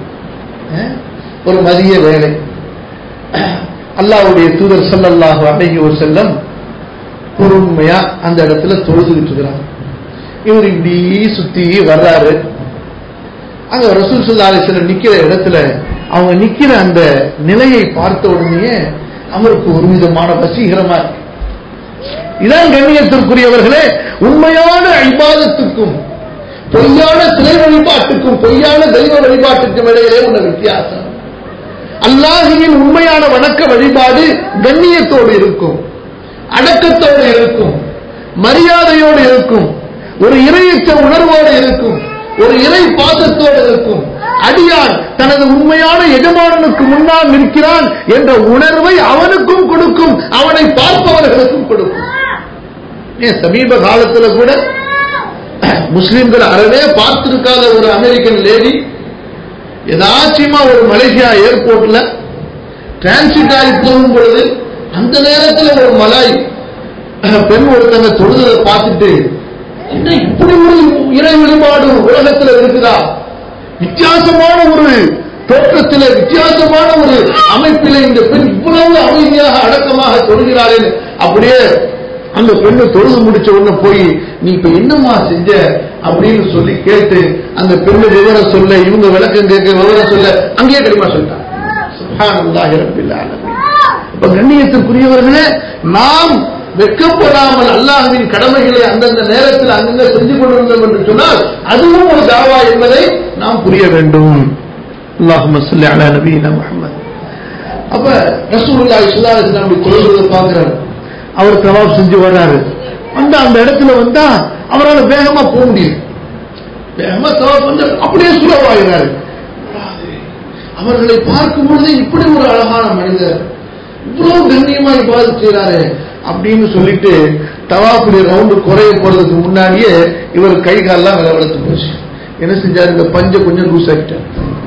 ஒரு மதிய வேலை அல்லாவுடைய தூதர் ஸல்லல்லாஹு அலைஹி வஸல்லம் பொறுமையா அந்த இடத்துல தொழுதுகிட்டு இருக்கிறாங்க இவர் இப்படி சுத்தி வர்றாரு அங்க ரசூல் ஸல்லல்லாஹு அலைஹி வஸல்லம் நிக்கிற இடத்துல அவங்க நிக்கிற அந்த நிலையை பார்த்த உடனே அவருக்கு ஒரு விதமான வசீகரமா இருக்கு இதான் கண்ணியத்திற்குரியவர்களே உண்மையான இபாதத்துக்கும் பொய்யான சிலை வழிபாட்டுக்கும் பொய்யான தெய்வ வழிபாட்டுக்கும் இடையிலே உள்ள வித்தியாசம் அல்லாஹியின் உண்மையான வணக்க வழிபாடு கண்ணியத்தோடு இருக்கும் அடக்கத்தோடு இருக்கும் மரியாதையோடு இருக்கும் ஒரு இறையற்ற உணர்வோடு இருக்கும் ஒரு இறை பாசத்தோடு இருக்கும் அடியான் தனது உண்மையான எஜமானனுக்கு முன்னால் நிற்கிறான் என்ற உணர்வை அவனுக்கும் கொடுக்கும் அவனை பார்ப்பவர்களுக்கும் கொடுக்கும் ஏன் சமீப காலத்துல கூட முஸ்லிம்கள் அறவே பார்த்திருக்காத ஒரு அமெரிக்கன் லேடி ஏதாச்சுமா ஒரு மலேசியா ஏர்போர்ட்ல டிரான்சிட் ஆகி போகும் பொழுது அந்த நேரத்தில் ஒரு மலாய் பெண் ஒருத்தங்க தொழுதலை பார்த்துட்டு என்ன இப்படி ஒரு இறை வழிபாடு உலகத்தில் இருக்குதா வித்தியாசமான ஒரு தோற்றத்தில் வித்தியாசமான ஒரு அமைப்பில் இந்த பெண் இவ்வளவு அமைதியாக அடக்கமாக தொழுகிறாள் அப்படியே அந்த பெண்ணு தொழுது முடிச்ச உடனே போய் நீ இப்ப என்னம்மா செஞ்ச அப்படின்னு சொல்லி கேட்டு அந்த பெண்ணு விவரம் சொல்ல இவங்க விளக்கம் கேட்க விவரம் சொல்ல அங்கேயே களிமா சொல்லிட்டாங்க சுப்ஹானல்லாஹி ரப்பில் ஆலமீன் இப்ப கண்ணியத்திற்குரியவர்களே நாம் வெட்கப்படாமல் அல்லாஹ்வின் கடமைகளை அந்தந்த நேரத்தில் அங்கங்க செஞ்சு கொண்டிருந்தோம் என்று சொன்னால் அதுவும் ஒரு தாவா என்பதை நாம் புரிய வேண்டும் அல்லாஹும்ம ஸல்லி அலா நபியினா முஹம்மத் அப்ப ரசூலுல்லாஹி ஸல்லல்லாஹு அலைஹி வஸல்லம் அப்படி தொழுகிறத பார்க்கிறார் அவர் தவாப் செஞ்சு வர்றாரு வந்து அந்த இடத்துல வந்தா அவரால் வேகமா போக முடியும் வேகமா தவாப் வந்து அப்படியே சுலவாகிறாரு அவர்களை பார்க்கும் பொழுதே இப்படி ஒரு அழகான மனிதர் இவ்வளவு கண்ணியமா இவ்வாறு செய்யறாரு அப்படின்னு சொல்லிட்டு தவாப்புடைய ரவுண்டு குறைய போறதுக்கு முன்னாடியே இவர் கை காலெல்லாம் விளவெடுத்து போச்சு என்ன செஞ்சாரு இந்த பஞ்ச கொஞ்சம் லூஸ் ஆகிட்டார்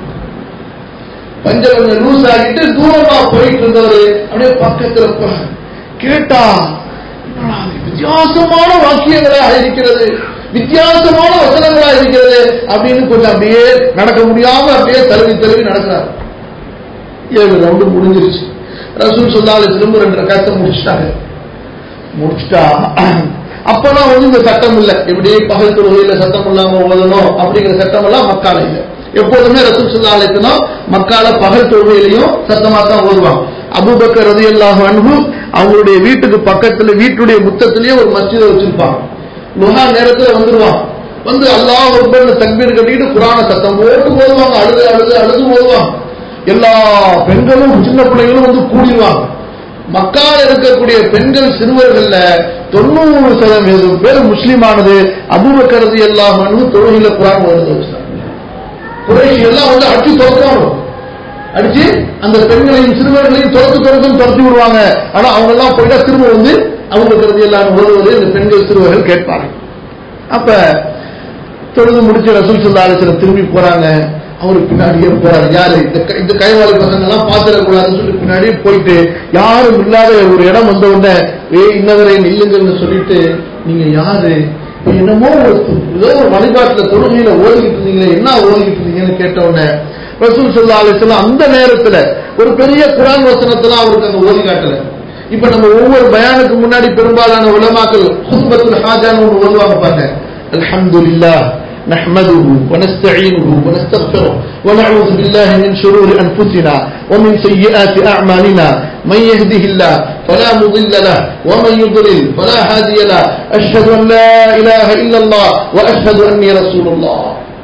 பஞ்ச கொஞ்சம் லூஸ் ஆகிட்டு தூரமா போயிட்டு இருந்தவரு அப்படியே பக்கத்துல போறாரு கேட்டா என்னடா இது வித்தியாசமான வாக்கியங்களாக இருக்கிறது வித்தியாசமான வசனங்களாக இருக்கிறது அப்படின்னு கொஞ்சம் அப்படியே நடக்க முடியாம அப்படியே தழுவி தழுவி நடக்கிறார் ஏழு ரவுண்டு முடிஞ்சிருச்சு ரசூல் சொல்லால திரும்ப ரெண்டு ரகத்தை முடிச்சுட்டாங்க முடிச்சுட்டா அப்பதான் வந்து இந்த சட்டம் இல்ல இப்படி பகல் தொழுகையில சட்டம் இல்லாம ஓதணும் அப்படிங்கிற சட்டம் எல்லாம் மக்கால இல்ல எப்போதுமே ரசூல் சொல்லாலயத்திலும் மக்கால பகல் தொழுகையிலையும் சத்தமா தான் ஓதுவாங்க அபுபக்கர் ரதி அல்லாஹ் அன்பு அவங்களுடைய வீட்டுக்கு பக்கத்துல வீட்டுடைய முத்தத்திலேயே ஒரு மஸ்ஜிதை வச்சிருப்பாங்க லுஹா நேரத்துல வந்துருவான் வந்து அல்லாஹ் ஒருபர் தக்பீர் கட்டிட்டு குரான சத்தம் போட்டு ஓதுவாங்க அழுது அழுது அழுது ஓதுவாங்க எல்லா பெண்களும் சின்ன பிள்ளைகளும் வந்து கூடிடுவாங்க மக்கால் இருக்கக்கூடிய பெண்கள் சிறுவர்கள்ல தொண்ணூறு சதவீதம் பேர் முஸ்லீமானது அபுபக்கரது எல்லாம் தொழுகையில குரான் ஓடுது வச்சுட்டாங்க குறைஷி எல்லாம் வந்து அடிச்சு துரத்துவாங்க அடிச்சு அந்த பெண்களையும் சிறுவர்களையும் துரத்து துரத்தும் துரத்தி விடுவாங்க ஆனா அவங்க எல்லாம் போயிட்டா திரும்ப வந்து அவங்க கருதி எல்லாம் ஓடுவது இந்த பெண்கள் சிறுவர்கள் கேட்பாங்க அப்ப தொழுது முடிச்சு ரசூல் சொல்லா அலிஸ்லம் திரும்பி போறாங்க அவரு பின்னாடியே போறாரு யாரு இந்த க- இந்த கைவாளி பசங்க எல்லாம் பாத்துடக்கூடாதுன்னு சொல்லி பின்னாடியே போயிட்டு யாரும் இல்லாத ஒரு இடம் வந்த உடனே ஏ இன்னவரை நில்லுங்கன்னு சொல்லிட்டு நீங்க யாரு இப்ப என்னமோ ஒரு ஏதோ ஒரு வழிபாட்டுல தொழுகையில ஓடிக்கிட்டு இருந்தீங்களே என்ன ஓடிக்கிட்டு இருந்தீங்கன்னு கேட்ட உடனே ரசூல் சொல்லா அலிஸ்லாம் அந்த நேரத்துல ஒரு பெரிய குரான் வசனத்தெல்லாம் அவருக்கு அங்க ஓதி காட்டல இப்ப நம்ம ஒவ்வொரு பயானுக்கு முன்னாடி பெரும்பாலான உலமாக்கள் குத்பத்துல் ஹாஜான்னு ஒன்று ஓதுவாங்க பாருங்க அல்ஹம்துலில்லாஹ் نحمده ونستعينه ونستغفره ونعوذ بالله من شرور أنفسنا ومن سيئات أعمالنا من يهده الله فلا مضل له ومن يضلل فلا هادي له أشهد أن لا إله إلا الله وأشهد أني رسول الله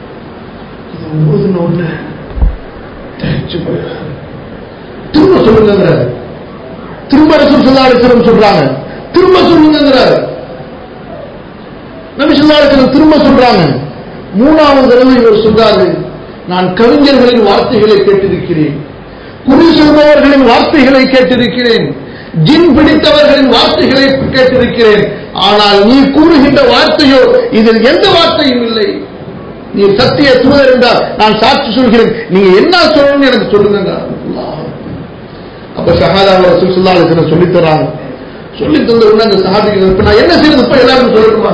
திரும்ப சொல்லுங்கிறாரு திரும்ப ரசூல் ஸல்லல்லாஹு அலைஹி வஸல்லம் சொல்றாங்க திரும்ப சொல்லுங்கிறாரு நபி ஸல்லல்லாஹு அலைஹி வஸல்லம் திரும்ப சொல்றாங்க மூணாவது தடவை இவர் சொல்றாரு நான் கவிஞர்களின் வார்த்தைகளை கேட்டிருக்கிறேன் குறி சொல்பவர்களின் வார்த்தைகளை கேட்டிருக்கிறேன் ஜின் பிடித்தவர்களின் வார்த்தைகளை கேட்டிருக்கிறேன் ஆனால் நீ கூறுகின்ற வார்த்தையோ இதில் எந்த வார்த்தையும் இல்லை நீ சத்திய தூதர் என்றால் நான் சாட்சி சொல்கிறேன் நீங்க என்ன சொல்லணும்னு எனக்கு சொல்லுங்க அப்ப ஷஹாதா ரசூல் ஸல்லல்லாஹு அலைஹி வஸல்லம் சொல்லி தராங்க சொல்லி தந்த உடனே அந்த சஹாபிகள் இப்ப நான் என்ன செய்யறது இப்ப எல்லாரும் சொல்லணுமா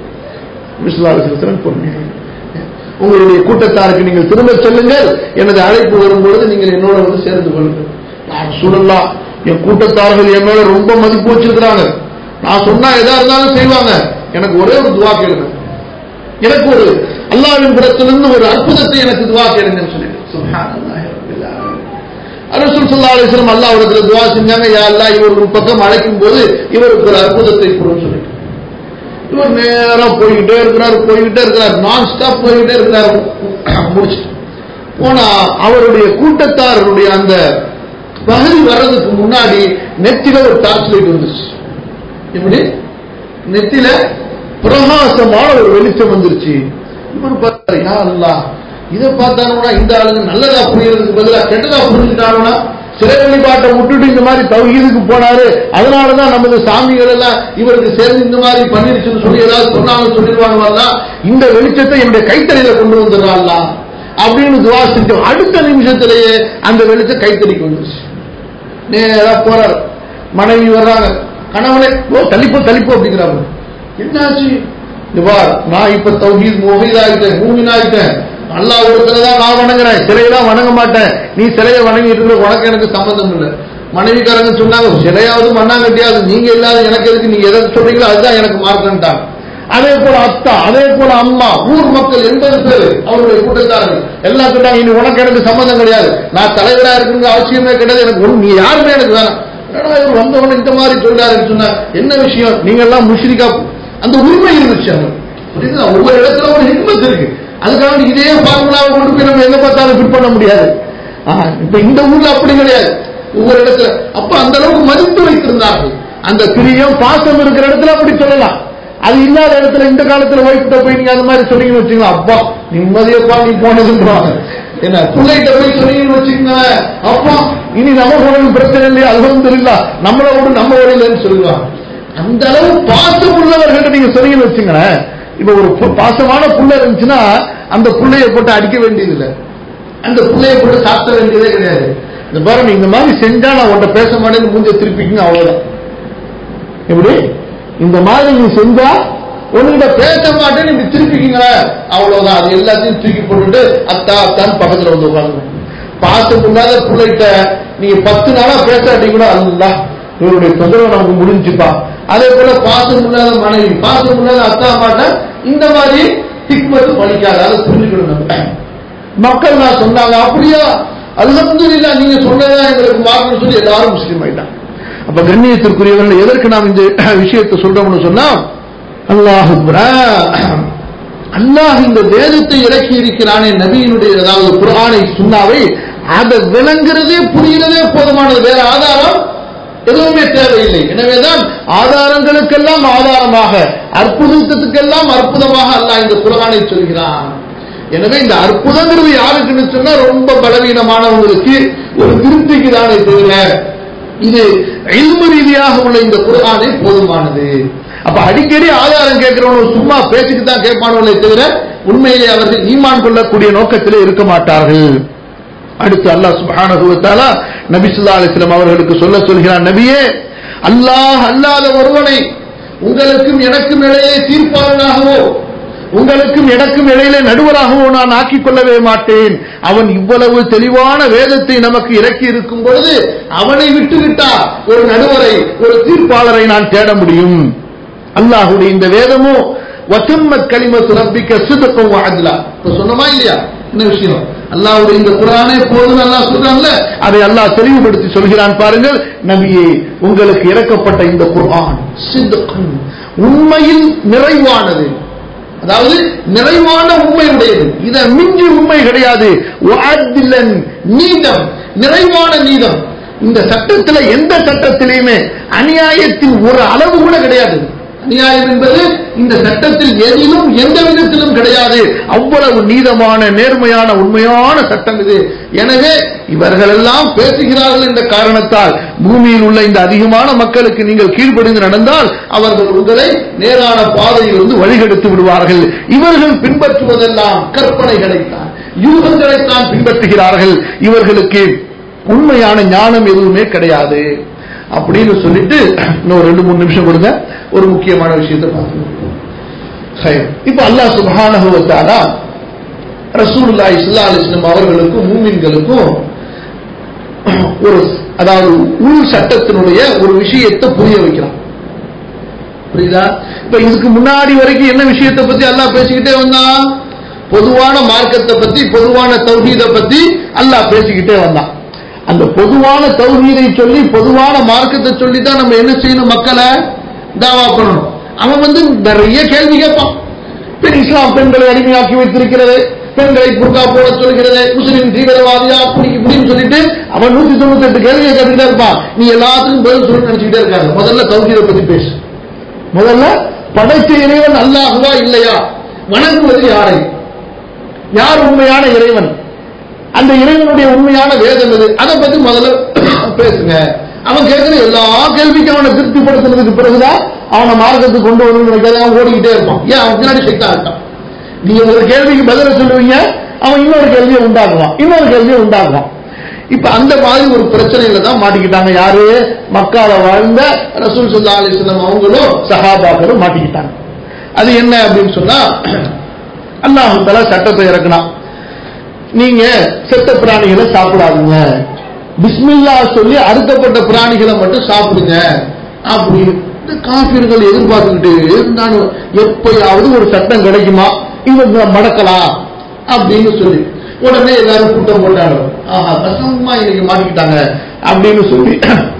நபி ஸல்லல்லாஹு அலைஹி வஸல்லம் பொறுமையாக உங்களுடைய கூட்டத்தாருக்கு நீங்கள் திரும்ப செல்லுங்கள் எனது அழைப்பு வரும்பொழுது நீங்கள் என்னோட வந்து சேர்ந்து கொள்ளுங்கள் நான் சொல்லலாம் என் கூட்டத்தார்கள் என் மேல ரொம்ப மதிப்பு வச்சிருக்கிறாங்க நான் சொன்னா எதா இருந்தாலும் செய்வாங்க எனக்கு ஒரே ஒரு துவா கேளுங்க எனக்கு ஒரு அல்லாவின் புறத்திலிருந்து ஒரு அற்புதத்தை எனக்கு துவா கேளுங்கன்னு சொல்லிட்டு சுப்ஹானல்லாஹி ரப்பில் ஆலமீன். அரசூல் ஸல்லல்லாஹு அலைஹி வஸல்லம் அல்லாஹ் இடத்துல துவா செஞ்சாங்க யா அல்லாஹ் இவர் ஒரு பக்கம் அழைக்கும் போது இவருக்கு ஒரு அற்புதத்தை கொடுன்னு சொல்லிட்டு இவர் நேரா போய்கிட்டே இருக்கிறார் போய்கிட்டே இருக்கிறார் நான் ஸ்டாப் போய்கிட்டே இருக்கிறார் முடிச்சுட்டு போனா அவருடைய கூட்டத்தாரருடைய அந்த பகுதி வர்றதுக்கு முன்னாடி நெத்தில ஒரு டார்ச் லைட் வந்துருச்சு எப்படி நெத்தில பிரகாசமான ஒரு வெளிச்சம் வந்துருச்சு இவர் பார்த்தாரு யா அல்லாஹ் இதை பார்த்தானுனா இந்த ஆளுங்க நல்லதா புரியறதுக்கு பதிலா கெட்டதா புரிஞ்சுட்டானுனா சிறை வழிபாட்டை விட்டுட்டு இந்த மாதிரி தௌஹீதுக்கு போனாரு அதனாலதான் நமது சாமிகள் எல்லாம் இவருக்கு சேர்ந்து இந்த மாதிரி பண்ணிருச்சுன்னு சொல்லி ஏதாவது சொன்னாலும் சொல்லிடுவாங்க இந்த வெளிச்சத்தை என்னுடைய கைத்தறியில கொண்டு வந்துடுறாங்களா அப்படின்னு துவா செஞ்சோம் அடுத்த நிமிஷத்திலேயே அந்த வெளிச்சம் கைத்தறிக்கு வந்துருச்சு நேரா போறாரு மனைவி வர்றாங்க கணவனே ஓ தள்ளிப்போ தள்ளிப்போ அப்படிங்கிறாங்க என்னாச்சு இங்க பார் நான் இப்ப தௌஹீத் மொஹீதாயிட்டேன் மூமினாயிட்டேன் அல்லாஹ் ஒருத்தரை தான் நான் வணங்குறேன் சிலையெல்லாம் வணங்க மாட்டேன் நீ சிலையை வணங்கிட்டு இருக்க உனக்கு எனக்கு சம்பந்தம் இல்லை மனைவிக்காரங்க சொன்னாங்க சிலையாவது மண்ணாங்கட்டியாவது நீங்க இல்லாத எனக்கு எதுக்கு நீங்க எதை சொல்றீங்களோ அதுதான் எனக்கு மார்க்கன்ட்டாங்க அதே போல அத்தா அதே போல அம்மா ஊர் மக்கள் எண்பது பேர் அவருடைய கூட்டத்தார்கள் எல்லாம் சொன்னாங்க இனி உனக்கு எனக்கு சம்பந்தம் கிடையாது நான் தலைவரா இருக்குங்கிற அவசியமே கிடையாது எனக்கு ஒண்ணு நீ யாருமே எனக்கு வேணாம் என்னடா இவர் வந்தவன இந்த மாதிரி சொல்றாருன்னு சொன்னா என்ன விஷயம் நீங்க எல்லாம் முஷ்ரிகா அந்த உரிமை இருந்துச்சு அவங்க புரியுதா ஒவ்வொரு இடத்துல ஒரு ஹிக்மத் இருக்கு அதுக்காக இதே ஃபார்முலாவை கொண்டு போய் நம்ம எங்க பார்த்தாலும் ஃபிட் பண்ண முடியாது ஆஹ், இப்ப இந்த ஊர்ல அப்படி கிடையாது ஒவ்வொரு இடத்துல அப்ப அந்த அளவுக்கு மதித்து வைத்திருந்தார்கள் அந்த பிரியம் பாசம் இருக்கிற இடத்துல அப்படி சொல்லலாம் அது இல்லாத இடத்துல இந்த காலத்துல ஒய்ஃப்ட போய் நீங்க அந்த மாதிரி சொன்னீங்கன்னு வச்சுக்கலாம் அப்பா நிம்மதியப்பா நீ போனதுன்றாங்க என்ன பிள்ளைகிட்ட போய் சொன்னீங்கன்னு வச்சுக்கோங்க அப்பா இனி நம்ம போனது பிரச்சனை இல்லையா அல்ஹம்து இல்லா நம்மள விட நம்ம வழியிலன்னு சொல்லுவாங்க அந்த அளவு பாசம் உள்ளவர்கள்ட்ட நீங்க சொன்னீங்கன்னு வச்சுங்களேன் இப்ப ஒரு பு- பாசமான புள்ள இருந்துச்சுன்னா அந்த புள்ளைய போட்டு அடிக்க வேண்டியது இல்லை அந்த புள்ளைய போட்டு சாத்த வேண்டியதே கிடையாது இந்த பாரு நீ இந்த மாதிரி செஞ்சா நான் உன்ட்ட பேச மாட்டேன்னு மூஞ்ச திருப்பிக்கணும் அவ்வளவுதான் எப்படி இந்த மாதிரி நீ செஞ்சா உன்கிட்ட பேச மாட்டேன்னு இப்படி திருப்பிக்கிங்களே அவ்வளவுதான் அது எல்லாத்தையும் தூக்கி போட்டுட்டு அத்தா அத்தான்னு பக்கத்துல வந்து உட்காந்து பாசம் இல்லாத பிள்ளைகிட்ட நீங்க பத்து நாளா பேசாட்டி கூட அல்லா இவருடைய தொந்தரவு நமக்கு முடிஞ்சுப்பா அதே போல பாசம் இல்லாத மனைவி பாசம் இல்லாத அத்தா அம்மாட்ட இந்த மாதிரி திக்மத்து பழிக்காது அதை புரிஞ்சுக்கணும் நம்ம மக்கள் நான் சொன்னாங்க அப்படியா அல்ஹம்துலில்லாஹ் நீங்க சொன்னதா எங்களுக்கு மார்க்கம் சொல்லி எல்லாரும் முஸ்லீம் ஆயிட்டாங்க அப்ப கண்ணியத்திற்குரியவர்கள் எதற்கு நாம் இந்த விஷயத்தை சொல்றோம்னு சொன்னா அல்லாஹ் அல்லாஹ் இந்த வேதத்தை இறக்கி இருக்கிறானே நபியினுடைய அதாவது குர்ஆனை சுன்னாவை அதை விளங்குறதே புரிகிறதே போதுமானது வேற ஆதாரம் எதுவுமே தேவையில்லை எனவேதான் ஆதாரங்களுக்கெல்லாம் ஆதாரமாக அற்புதத்துக்கெல்லாம் அற்புதமாக அல்லாஹ் இந்த குர்ஆனை சொல்கிறான் எனவே இந்த அற்புதங்கிறது யாருக்குன்னு சொன்னா ரொம்ப பலவீனமானவங்களுக்கு ஒரு திருப்திக்கு தானே தவிர இது இல்மு ரீதியாக உள்ள இந்த குர்ஆனே போதுமானது அப்ப அடிக்கடி ஆதாரம் கேட்கிறவங்க சும்மா பேசிட்டு தான் கேட்பானவங்களே தவிர உண்மையிலே அவர்கள் ஈமான் கொள்ளக்கூடிய நோக்கத்திலே இருக்க மாட்டார்கள் அடுத்து அல்லாஹ் சுப்ஹானஹு வ தஆலா நபி ஸல்லல்லாஹு அலைஹி வஸல்லம் அவர்களுக்கு சொல்ல சொல்கிறான் நபியே அல்லாஹ் அல்லாத ஒருவனை உங்களுக்கும் எனக்கும் இடையே தீர்ப்பாளனாகவோ உங்களுக்கும் எனக்கும் இடையிலே நடுவராகவோ நான் ஆக்கிக் கொள்ளவே மாட்டேன் அவன் இவ்வளவு தெளிவான வேதத்தை நமக்கு இறக்கி இருக்கும் பொழுது அவனை விட்டுவிட்டா ஒரு நடுவரை ஒரு தீர்ப்பாளரை நான் தேட முடியும் அல்லாஹுடைய இந்த வேதமோ வசம்மத் கலிமத்து ரப்பிக்க சிதக்கம் வாஜலா இப்ப சொன்னமா இல்லையா என்ன விஷயம் அல்லாஹ்வுடைய இந்த குர்ஆனே போதும் அல்லாஹ் சொல்றான்ல அதை அல்லாஹ் தெளிவுபடுத்தி சொல்கிறான் பாருங்கள் நபியே உங்களுக்கு இறக்கப்பட்ட இந்த குர்ஆன் சித்கன் உண்மையில் நிறைவானது அதாவது நிறைவான உண்மை உடையது இத மிஞ்சி உண்மை கிடையாது வஅத்லன் நீதம் நிறைவான நீதம் இந்த சட்டத்துல எந்த சட்டத்திலையுமே அநியாயத்தின் ஒரு அளவு கூட கிடையாது அநியாயம் என்பது இந்த சட்டத்தில் எதிலும் எந்த விதத்திலும் கிடையாது அவ்வளவு நீதமான நேர்மையான உண்மையான சட்டம் இது எனவே இவர்களெல்லாம் பேசுகிறார்கள் என்ற காரணத்தால் பூமியில் உள்ள இந்த அதிகமான மக்களுக்கு நீங்கள் கீழ்ப்படிந்து நடந்தால் அவர்கள் உங்களை நேரான பாதையிலிருந்து வழிகெடுத்து விடுவார்கள் இவர்கள் பின்பற்றுவதெல்லாம் கற்பனைகளைத்தான் யூகங்களைத்தான் பின்பற்றுகிறார்கள் இவர்களுக்கு உண்மையான ஞானம் எதுவுமே கிடையாது அப்படின்னு சொல்லிட்டு இன்னும் ரெண்டு மூணு நிமிஷம் கொடுங்க ஒரு முக்கியமான விஷயத்தை பார்க்கணும் சரி. இப்ப அல்லாஹ் சுப்ஹானஹு வ தஆலா ரசூலுல்லாஹி ஸல்லல்லாஹு அலைஹி வஸல்லம் அவர்களுக்கும் மூமின்களுக்கும் ஒரு அதாவது உள் சட்டத்தினுடைய ஒரு விஷயத்தை புரிய வைக்கிறான் புரியுதா இப்ப இதுக்கு முன்னாடி வரைக்கும் என்ன விஷயத்தை பத்தி அல்லாஹ் பேசிக்கிட்டே வந்தான் பொதுவான மார்க்கத்தை பத்தி பொதுவான தௌஹீதை பத்தி அல்லாஹ் பேசிக்கிட்டே வந்தான் அந்த பொதுவான தௌஹீதை சொல்லி பொதுவான மார்க்கத்தை சொல்லி தான் நம்ம என்ன செய்யணும் மக்களை தாவா பண்ணணும் அவன் வந்து நிறைய கேள்வி கேட்பான் பெண் இஸ்லாம் பெண்களை அடிமையாக்கி வைத்திருக்கிறது பெண்களை புர்கா போட சொல்கிறது முஸ்லிம் தீவிரவாதியா அப்படி இப்படின்னு சொல்லிட்டு அவன் நூத்தி தொண்ணூத்தி எட்டு கேள்வியை கேட்டுக்கிட்டே இருப்பான் நீ எல்லாத்துக்கும் பதில் சொல்லி நினைச்சுக்கிட்டே இருக்காங்க முதல்ல தௌஹீதை பத்தி பேசு முதல்ல படைத்த இறைவன் அல்லாஹுவா இல்லையா வணங்குவது யாரை யார் உண்மையான இறைவன் அந்த இறைவனுடைய உண்மையான வேதம் எது அதை பத்தி முதல்ல பேசுங்க அவன் கேட்கிற எல்லா கேள்விக்கும் அவனை திருப்திப்படுத்தினதுக்கு பிறகுதான் அவனை மார்க்கத்துக்கு கொண்டு வரணும்னு நினைக்காத அவன் ஓடிக்கிட்டே இருப்பான் ஏன் அவன் பின்னாடி சக்தா இருக்கான் நீங்க ஒரு கேள்விக்கு பதில சொல்லுவீங்க அவன் இன்னொரு கேள்வியை உண்டாக்குவான் இன்னொரு கேள்வியை உண்டாக்குவான் இப்ப அந்த மாதிரி ஒரு பிரச்சனையில தான் மாட்டிக்கிட்டாங்க யாரு மக்கால வாழ்ந்த ரசூல் சுல்லா அலிஸ்லாம் அவங்களும் சஹாபாக்களும் மாட்டிக்கிட்டாங்க அது என்ன அப்படின்னு சொன்னா அல்லாஹு தலா சட்டத்தை இறக்குனான் நீங்க செத்த பிராணிகளை சாப்பிடாதீங்க பிஸ்மில்லா சொல்லி அறுக்கப்பட்ட பிராணிகளை மட்டும் சாப்பிடுங்க அப்படி இந்த காபிர்கள் எதிர்பார்த்துக்கிட்டு இருந்தாலும் எப்பயாவது ஒரு சட்டம் கிடைக்குமா இவங்க மடக்கலாம் அப்படின்னு சொல்லி உடனே எல்லாரும் கூட்டம் போட்டாங்க ஆஹா கசமா இன்னைக்கு மாட்டிக்கிட்டாங்க அப்படின்னு சொல்லி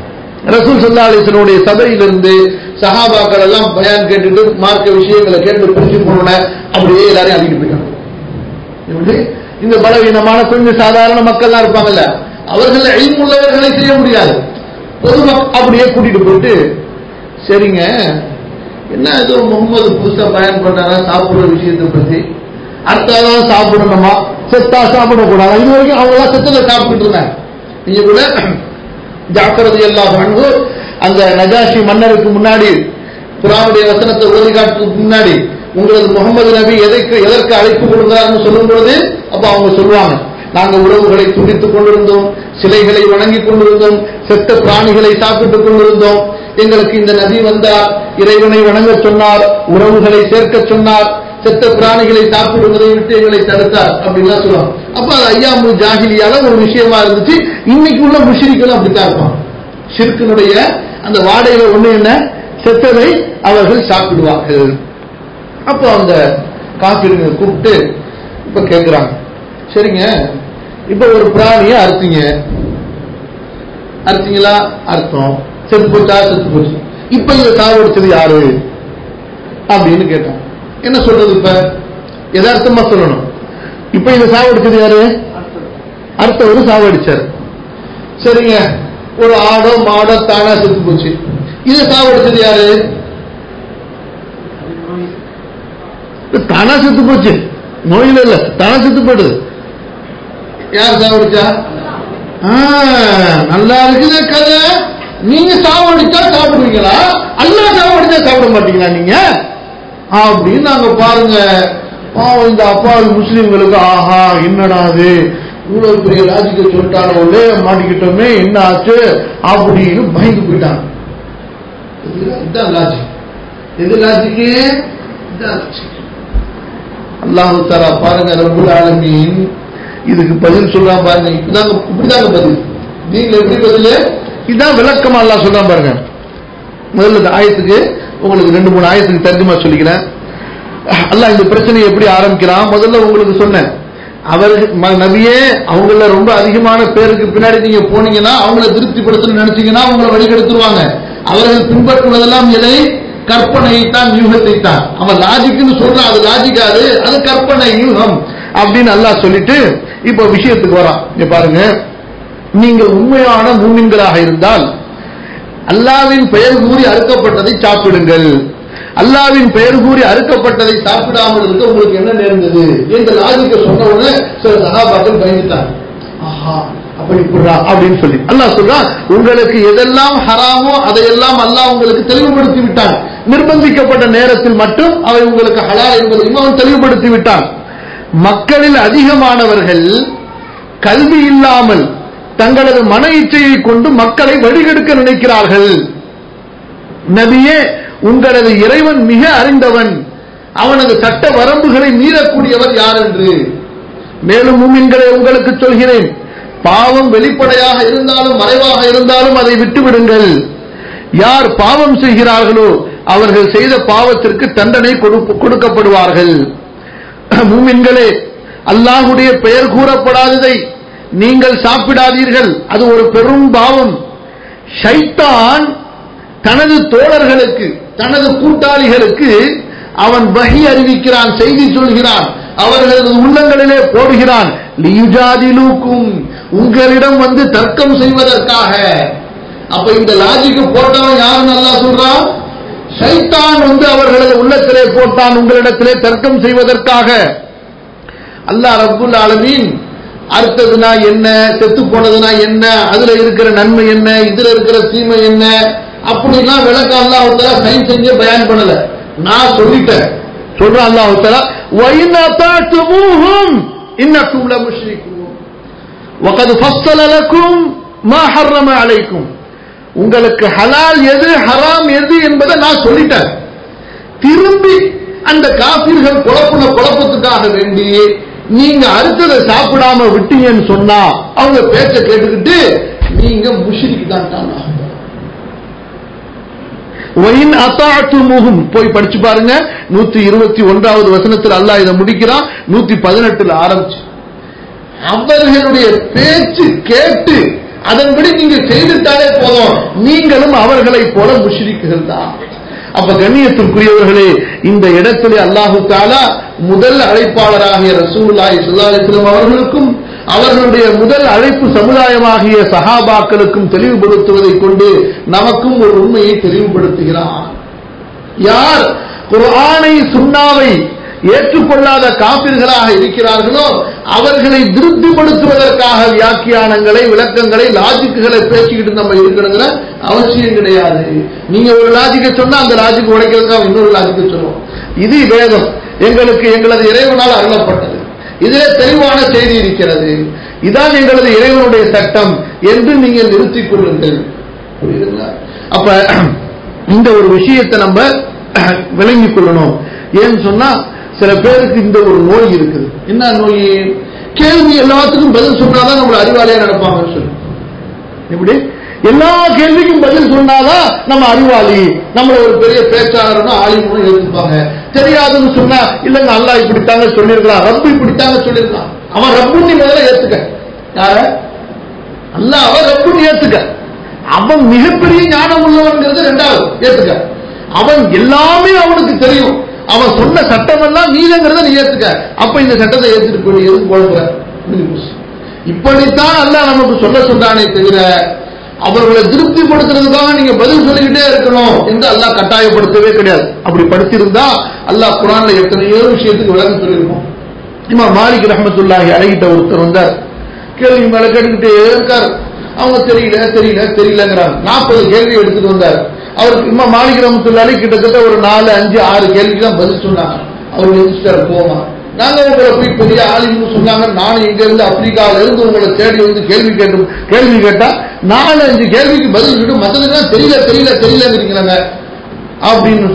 ரசூல் சல்லா அலிசனுடைய சபையிலிருந்து சஹாபாக்கள் எல்லாம் பயான் கேட்டுட்டு மார்க்க விஷயங்களை கேட்டு புரிஞ்சு போன அப்படியே எல்லாரையும் அழிக்கிட்டு போயிட்டாங்க எப்படி? இந்த பலவீனமான கொஞ்சம் சாதாரண மக்கள்லாம் இருப்பாங்கல்ல அவர்கள் ஐம்புள்ளவர்களை செய்ய முடியாது பொதுமக்கள் அப்படியே கூட்டிட்டு போயிட்டு சரிங்க என்ன ஏதோ முகமது புதுசா பயன் பண்றாங்க சாப்பிடுற விஷயத்தை பத்தி அடுத்ததான் சாப்பிடணுமா செத்தா சாப்பிடக்கூடாது இது வரைக்கும் அவங்க எல்லாம் செத்ததை சாப்பிட்டு இருந்தாங்க நீங்க கூட ஜாக்கிரதை எல்லாம் பண்பு அந்த நஜாஷி மன்னருக்கு முன்னாடி குரானுடைய வசனத்தை உறுதி காட்டுறதுக்கு முன்னாடி உங்களது முகமது நபி எதற்கு எதற்கு அழைப்பு கொடுக்கிறார்னு சொல்லும் பொழுது அப்ப அவங்க சொல்லுவாங்க நாங்க உறவுகளை துடித்துக் கொண்டிருந்தோம் சிலைகளை வணங்கிக் கொண்டிருந்தோம் செத்த பிராணிகளை சாப்பிட்டுக் கொண்டிருந்தோம் எங்களுக்கு இந்த நபி வந்தார் இறைவனை வணங்க சொன்னார் உறவுகளை சேர்க்க சொன்னார் செத்த பிராணிகளை சாப்பிடுவதை விட்டு எங்களை தடுத்தார் அப்படின்லாம் சொல்லுவாங்க அப்ப அது ஐயாமு ஜாகிலியால ஒரு விஷயமா இருந்துச்சு இன்னைக்கு உள்ள முஷிரிக்களும் அப்படித்தான் இருப்பாங்க ஷிர்கினுடைய அந்த வாடையில ஒண்ணு என்ன செத்ததை அவர்கள் சாப்பிடுவார்கள் அப்போ அந்த காப்பீடுங்க கூப்பிட்டு இப்ப கேட்கிறாங்க சரிங்க இப்ப ஒரு பிராணியை அறுத்தீங்க அறுத்தீங்களா அர்த்தம் செத்து போச்சா செத்து போச்சு இப்ப இதை சாவடிச்சது யாரு அப்படின்னு கேட்டான் என்ன சொல்றது இப்ப யதார்த்தமா சொல்லணும் இப்ப இதை சாவடிச்சது யாரு அடுத்தவர் சாவடிச்சார் சரிங்க ஒரு ஆடோ மாடோ தானா செத்து போச்சு இதை சாவடிச்சது யாரு தானா செத்து போச்சு நோயில இல்ல தானா செத்து போயிடுது யார் சாவடிச்சா ஆ, நல்லா இருக்குது கதை நீங்க சாவடிச்சா சாப்பிடுவீங்களா அல்லா சாவடிச்சா சாப்பிட மாட்டீங்களா நீங்க அப்படின்னு நாங்க பாருங்க பாவம் இந்த அப்பாவி முஸ்லிம்களுக்கு ஆஹா என்னடா அது இவ்வளவு பெரிய லாஜிக்க சொல்லிட்டானே மாட்டிக்கிட்டோமே என்ன ஆச்சு அப்படின்னு பயந்து போயிட்டாங்க இது- இதுதான் லாஜிக் எது லாஜிக்கு இதுதான் லாஜிக் அல்லாஹு தாலா பாருங்க ரபுல் ஆலமீன் இதுக்கு பதில் சொல்றான் பாருங்க இப்படிதாங்க இப்படிதாங்க பதில் நீங்க எப்படி பதில் இதான் விளக்கமா அல்லாஹ் சொல்றான் பாருங்க முதல்ல இந்த ஆயத்துக்கு உங்களுக்கு ரெண்டு மூணு ஆயத்துக்கு தர்ஜமா சொல்லிக்கிறேன் அல்லாஹ் இந்த பிரச்சனையை எப்படி ஆரம்பிக்கிறான் முதல்ல உங்களுக்கு சொன்னேன் அவர்கள் ம- நபியே அவங்கள ரொம்ப அதிகமான பேருக்கு பின்னாடி நீங்க போனீங்கன்னா அவங்கள திருப்திப்படுத்தணும்னு நினைச்சீங்கன்னா அவங்கள வழிகெடுத்துருவாங்க அவர்கள் பின்பற்றுவதெல்லாம் எதை கற்பனை தான் யூகத்தை தான் அவன் லாஜிக்னு சொல்றான் அது லாஜிக்காது அது கற்பனை யூகம் அப்படின்னு அல்லாஹ் சொல்லிட்டு இப்போ விஷயத்துக்கு வரான் இங்க பாருங்க நீங்கள் உண்மையான மூமின்களாக இருந்தால் அல்லாவின் பெயர் கூறி அறுக்கப்பட்டதை சாப்பிடுங்கள் அல்லாவின் பெயர் கூறி அறுக்கப்பட்டதை சாப்பிடாமல் இருக்க உங்களுக்கு என்ன நேர்ந்தது என்ற லாஜிக்க சொன்ன உடனே சில சகாபாக்கள் பயந்துட்டாங்க ஆஹா அப்படி இப்படிடா அப்படின்னு சொல்லி அல்லாஹ் சொல்றான் உங்களுக்கு எதெல்லாம் ஹராமோ அதையெல்லாம் அல்லாஹ் உங்களுக்கு தெளிவுபடுத்தி விட்டான் நிர்பந்திக்கப்பட்ட நேரத்தில் மட்டும் அவை உங்களுக்கு ஹலால் என்பதையும் அவன் தெளிவுபடுத்தி விட்டான் மக்களில் அதிகமானவர்கள் கல்வி இல்லாமல் தங்களது மன இச்சையை கொண்டு மக்களை வழிகெடுக்க நினைக்கிறார்கள் நபியே உங்களது இறைவன் மிக அறிந்தவன் அவனது சட்ட வரம்புகளை மீறக்கூடியவர் யார் என்று மேலும் மும்மின்களை உங்களுக்கு சொல்கிறேன் பாவம் வெளிப்படையாக இருந்தாலும் மறைவாக இருந்தாலும் அதை விட்டுவிடுங்கள் யார் பாவம் செய்கிறார்களோ அவர்கள் செய்த பாவத்திற்கு தண்டனை கொடுப்பு- கொடுக்கப்படுவார்கள் மூமின்களே அல்லாஹுடைய பெயர் கூறப்படாததை நீங்கள் சாப்பிடாதீர்கள் அது ஒரு பெரும் பாவம் ஷைத்தான் தனது தோழர்களுக்கு தனது கூட்டாளிகளுக்கு அவன் வகி அறிவிக்கிறான் செய்தி சொல்கிறான் அவர்களது உள்ளங்களிலே போடுகிறான் லியுஜாதிலூக்கும் உங்களிடம் வந்து தர்க்கம் செய்வதற்காக அப்ப இந்த லாஜிக்கு போட்டவன் யாருன்னு நல்லா சொல்றான் ஷைத்தான் வந்து அவர்களது உள்ளத்திலே போட்டான் உங்களிடத்திலே தர்க்கம் செய்வதற்காக அல்லாஹ் ரப்புல் ஆலமீன் அறுத்ததுனா என்ன செத்து போனதுனா என்ன அதுல இருக்கிற நன்மை என்ன இதுல இருக்கிற தீமை என்ன அப்படிலாம் விளக்கம் அல்லாஹ் சயின்ஸ் செஞ்சே பயான் பண்ணல நான் சொல்லிட்டேன் சொல்றேன் அல்லாஹ் தஆலா وَإِنْ أَطَعْتُمُوهُمْ إِنَّكُمْ لَمُشْرِكُونَ وَقَدْ فَصَّلَ لَكُمْ مَا حَرَّمَ عَلَيْكُمْ உங்களுக்கு ஹலால் எது ஹராம் எது என்பதை நான் சொல்லிட்டேன் திரும்பி அந்த காபீர்கள் குழப்பின குழப்பத்துக்காக வேண்டி நீங்க அடுத்ததை சாப்பிடாம விட்டீங்கன்னு சொன்னா அவங்க பேச்ச கேட்டுக்கிட்டு நீங்க முஷிரிக்கு தான் ஒயின் அத்தாத்துமுகும் போய் படிச்சு பாருங்க நூத்தி இருபத்தி ஒன்றாவது வசனத்தில் அல்லாஹ் இதை முடிக்கிறான் நூத்தி பதினெட்டுல ஆரம்பிச்சு அவர்களுடைய பேச்சு கேட்டு அதன்படி நீங்க செய்துட்டாலே போதும் நீங்களும் அவர்களைப் போல முஷ்ரிக்குகள் தான் அப்ப கண்ணியத்திற்குரியவர்களே இந்த இடத்திலே அல்லாஹு தாலா முதல் அழைப்பாளராகிய ரசூலுல்லாஹி ஸல்லல்லாஹு அலைஹி வஸல்லம் அவர்களுக்கும் அவர்களுடைய முதல் அழைப்பு சமுதாயமாகிய சஹாபாக்களுக்கும் தெளிவுபடுத்துவதைக் கொண்டு நமக்கும் ஒரு உண்மையை தெளிவுபடுத்துகிறான் யார் குர்ஆனை சுன்னாவை ஏற்றுக்கொள்ளாத காபிர்களாக இருக்கிறார்களோ அவர்களை திருப்திப்படுத்துவதற்காக வியாக்கியானங்களை விளக்கங்களை லாஜிக்குகளை பேசிக்கிட்டு நம்ம இருக்கணுங்கிற அவசியம் கிடையாது நீங்க ஒரு லாஜிக்கை சொன்னா அந்த லாஜிக் உடைக்கிறதுக்காக இன்னொரு லாஜிக்கை சொல்லுவோம் இது வேதம் எங்களுக்கு எங்களது இறைவனால் அருளப்பட்டது இதிலே தெளிவான செய்தி இருக்கிறது இதான் எங்களது இறைவனுடைய சட்டம் என்று நீங்கள் நிறுத்திக் கொள்ளுங்கள் புரியுதுங்களா அப்ப இந்த ஒரு விஷயத்தை நம்ம விளங்கிக் கொள்ளணும் ஏன்னு சொன்னா சில பேருக்கு இந்த ஒரு நோய் இருக்குது என்ன நோய் கேள்வி எல்லாத்துக்கும் பதில் சொன்னாதான் நம்மள அறிவாளியா நடப்பாங்கன்னு சொல்லி எப்படி எல்லா கேள்விக்கும் பதில் சொன்னாதான் நம்ம அறிவாளி நம்மள ஒரு பெரிய பேச்சாளர்னு ஆலிமும் எடுத்துப்பாங்க தெரியாதுன்னு சொன்னா இல்லங்க அல்லாஹ் இப்படித்தாங்க சொல்லியிருக்கலாம் ரப்பு இப்படித்தாங்க சொல்லியிருக்கலாம் அவன் ரப்புன்னு நீ முதல்ல ஏத்துக்க யார அல்லாஹ் அவன் ரப்புன்னு ஏத்துக்க அவன் மிகப்பெரிய ஞானம் உள்ளவன்ங்கிறது ரெண்டாவது ஏத்துக்க அவன் எல்லாமே அவனுக்கு தெரியும் அவன் சொன்ன சட்டம் எல்லாம் நீதங்கிறத நீ ஏத்துக்க அப்ப இந்த சட்டத்தை ஏத்துட்டு போய் எதுக்கு குழம்புற முடிஞ்சு போச்சு. இப்படித்தான் அல்லாஹ் நமக்கு சொல்ல சொல்றானே தவிர அவர்களை திருப்திப்படுத்துறதுக்காக நீங்க பதில் சொல்லிக்கிட்டே இருக்கணும் என்று அல்லாஹ் கட்டாயப்படுத்தவே கிடையாது அப்படி படுத்திருந்தா அல்லாஹ் குரான்ல எத்தனையோ விஷயத்துக்கு விளக்கம் சொல்லியிருக்கோம் இம்மா மாலிக் ரஹமத்துல்லாஹி அழகிட்ட ஒருத்தர் வந்தார் கேள்வி மேல கேட்டுக்கிட்டே இருக்கார் அவங்க தெரியல தெரியல தெரியலங்கிறாங்க நாற்பது கேள்வி எடுத்துட்டு வந்தார் அவருக்கு இம்மா மாலிக் ரஹமத்துல்லாஹி கிட்டத்தட்ட ஒரு நாலு அஞ்சு ஆறு கேள்விக்கு தான் பதில் சொன்னாங்க அவர் எழுதிட்டார் போமா நாங்க உங்களை போய் பெரிய ஆளுன்னு சொன்னாங்க நானும் இங்க இருந்து ஆப்பிரிக்காவில இருந்து உங்களை தேடி வந்து கேள்வி கேட்டு கேள்வி கேட்டா நாலு அஞ்சு கேள்விக்கு பதில் சொல்லிட்டு மத்ததுதான் தெரியல தெரியல தெரியலங்கிறீங்க அப்படின்னு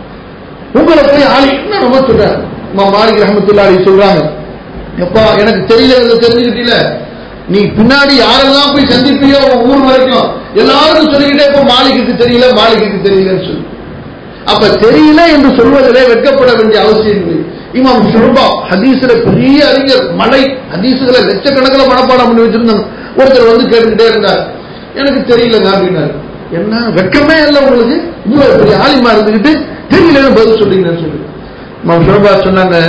உங்களை போய் ஆளி என்ன ரொம்ப சொல்றாரு மாலிக் ரஹமத்துல்லாஹி சொல்றாங்க எப்பா எனக்கு தெரியல தெரிஞ்சுக்கிட்டீல நீ பின்னாடி யாரெல்லாம் போய் சந்திப்பியோ உன் ஊர் வரைக்கும் எல்லாருக்கும் சொல்லிக்கிட்டே இப்போ மாலிக்கு தெரியல மாலிக்கு தெரியலன்னு சொல்லு அப்ப தெரியல என்று சொல்வதிலே வெட்கப்பட வேண்டிய அவசியம் இல்லை இமாம் ஷுபா ஹதீஸ்ல பெரிய அறிஞர் மலை ஹதீஸ்களை லட்சக்கணக்கில் மனப்பாடம் பண்ணி வச்சிருந்தாங்க ஒருத்தர் வந்து கேட்டுக்கிட்டே இருந்தார் எனக்கு தெரியலங்க அப்படின்னாரு என்ன வெக்கமே இல்லை உங்களுக்கு இவ்வளவு பெரிய ஆலிமா இருந்துகிட்டு தெரியலன்னு பதில் சொல்றீங்கன்னு சொல்லி இமாம் ஷுபா சொன்னாங்க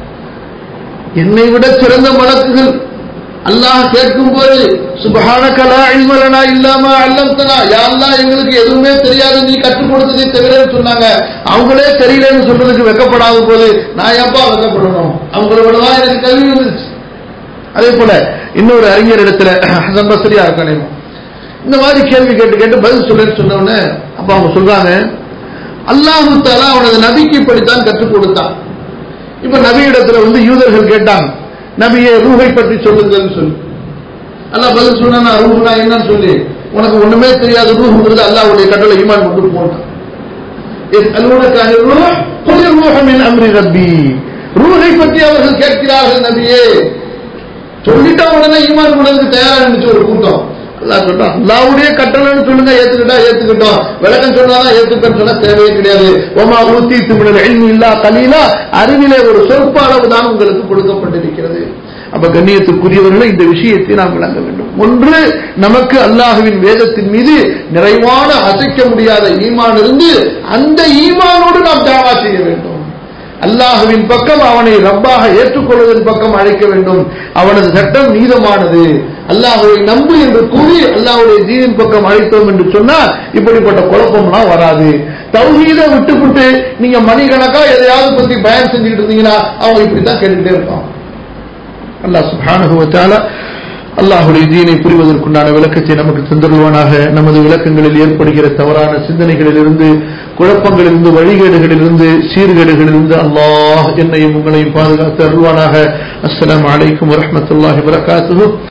என்னை விட சிறந்த மலக்குகள் அல்லாஹ் கேட்கும் போது சுபஹானக லா இல்ம லனா இல்லாம அல்லம்தனா யா அல்லாஹ் எங்களுக்கு எதுவுமே தெரியாது நீ கற்றுக் கொடுத்ததை தவிரன்னு சொன்னாங்க அவங்களே தெரியலன்னு சொல்றதுக்கு வெக்கப்படாத போது நான் ஏப்பா வெக்கப்படணும் அவங்கள விடதான் எனக்கு கல்வி வந்துருச்சு அதே போல இன்னொரு அறிஞர் இடத்துல ஹசன் பஸ்ரியா இருக்கணும் இந்த மாதிரி கேள்வி கேட்டு கேட்டு பதில் சொல்லுன்னு சொன்ன உடனே அப்ப அவங்க சொல்றாங்க அல்லாஹு தாலா அவனது நபிக்கு இப்படித்தான் கற்றுக் கொடுத்தான் இப்ப நபியிடத்துல வந்து யூதர்கள் கேட்டாங்க நபியே ரூஹை பற்றி சொல்லுங்கன்னு சொல்லி அல்லாஹ் பதில் சொன்னா ரூஹ்னா என்னன்னு சொல்லி உனக்கு ஒண்ணுமே தெரியாது ரூஹுங்கிறது அல்லாஹ்வுடைய கட்டளை ஈமான் கொண்டு போட்டான் يسألونك عن الروح قل الروح من أمر ربي ரூஹை பற்றி அவர்கள் கேட்கிறார்கள் நபியே சொல்லிட்ட உடனே ஈமான் கொண்டதுக்கு தயாரா இருந்துச்சு ஒரு கூட்டம் அல்லாஹ் சொல்றான் அல்லாவுடைய கட்டளைன்னு சொல்லுங்க ஏத்துக்கிட்டா ஏத்துக்கிட்டோம் விளக்கம் சொன்னாதான் ஏத்துக்கன்னு சொன்னா தேவையே கிடையாது ஒமா ஊத்தி திமிழல் எல்மி இல்லா கலீலா அறிவிலே ஒரு சொற்ப அளவு தான் உங்களுக்கு கொடுக்கப்பட்டிருக்கிறது அப்ப கண்ணியத்துக்குரியவர்களை இந்த விஷயத்தை நாம் விளங்க வேண்டும் ஒன்று நமக்கு அல்லாஹுவின் வேதத்தின் மீது நிறைவான அசைக்க முடியாத ஈமான் இருந்து அந்த ஈமானோடு நாம் தாவா செய்ய வேண்டும் அல்லாஹுவின் பக்கம் அவனை ரப்பாக ஏற்றுக்கொள்வதன் பக்கம் அழைக்க வேண்டும் அவனது சட்டம் நீதமானது அல்லாஹுவை நம்பு என்று கூறி அல்லாஹுடைய தீனின் பக்கம் அழைத்தோம் என்று சொன்னா இப்படிப்பட்ட குழப்பம்லாம் வராது தௌஹீத விட்டுவிட்டு நீங்க மணிக்கணக்கா எதையாவது பத்தி பயன் செஞ்சுக்கிட்டு இருந்தீங்கன்னா அவங்க இப்படித்தான் கேட்டுக்கிட்டே இருப்பாங்க அல்லாஹ் சுப்ஹானஹு வ தஆலா அல்லாஹுடைய தீனை புரிவதற்குண்டான விளக்கத்தை நமக்கு தந்தருவானாக நமது விளக்கங்களில் ஏற்படுகிற தவறான சிந்தனைகளிலிருந்து குழப்பங்களிலிருந்து வழிகேடுகளிலிருந்து சீர்கேடுகளிலிருந்து அல்லாஹ் என்னையும் உங்களையும் பாதுகாத்து அருள்வானாக அஸ்ஸலாமு அலைக்கும் வரஹ்மத்துல்லாஹி வபரகாத்துஹு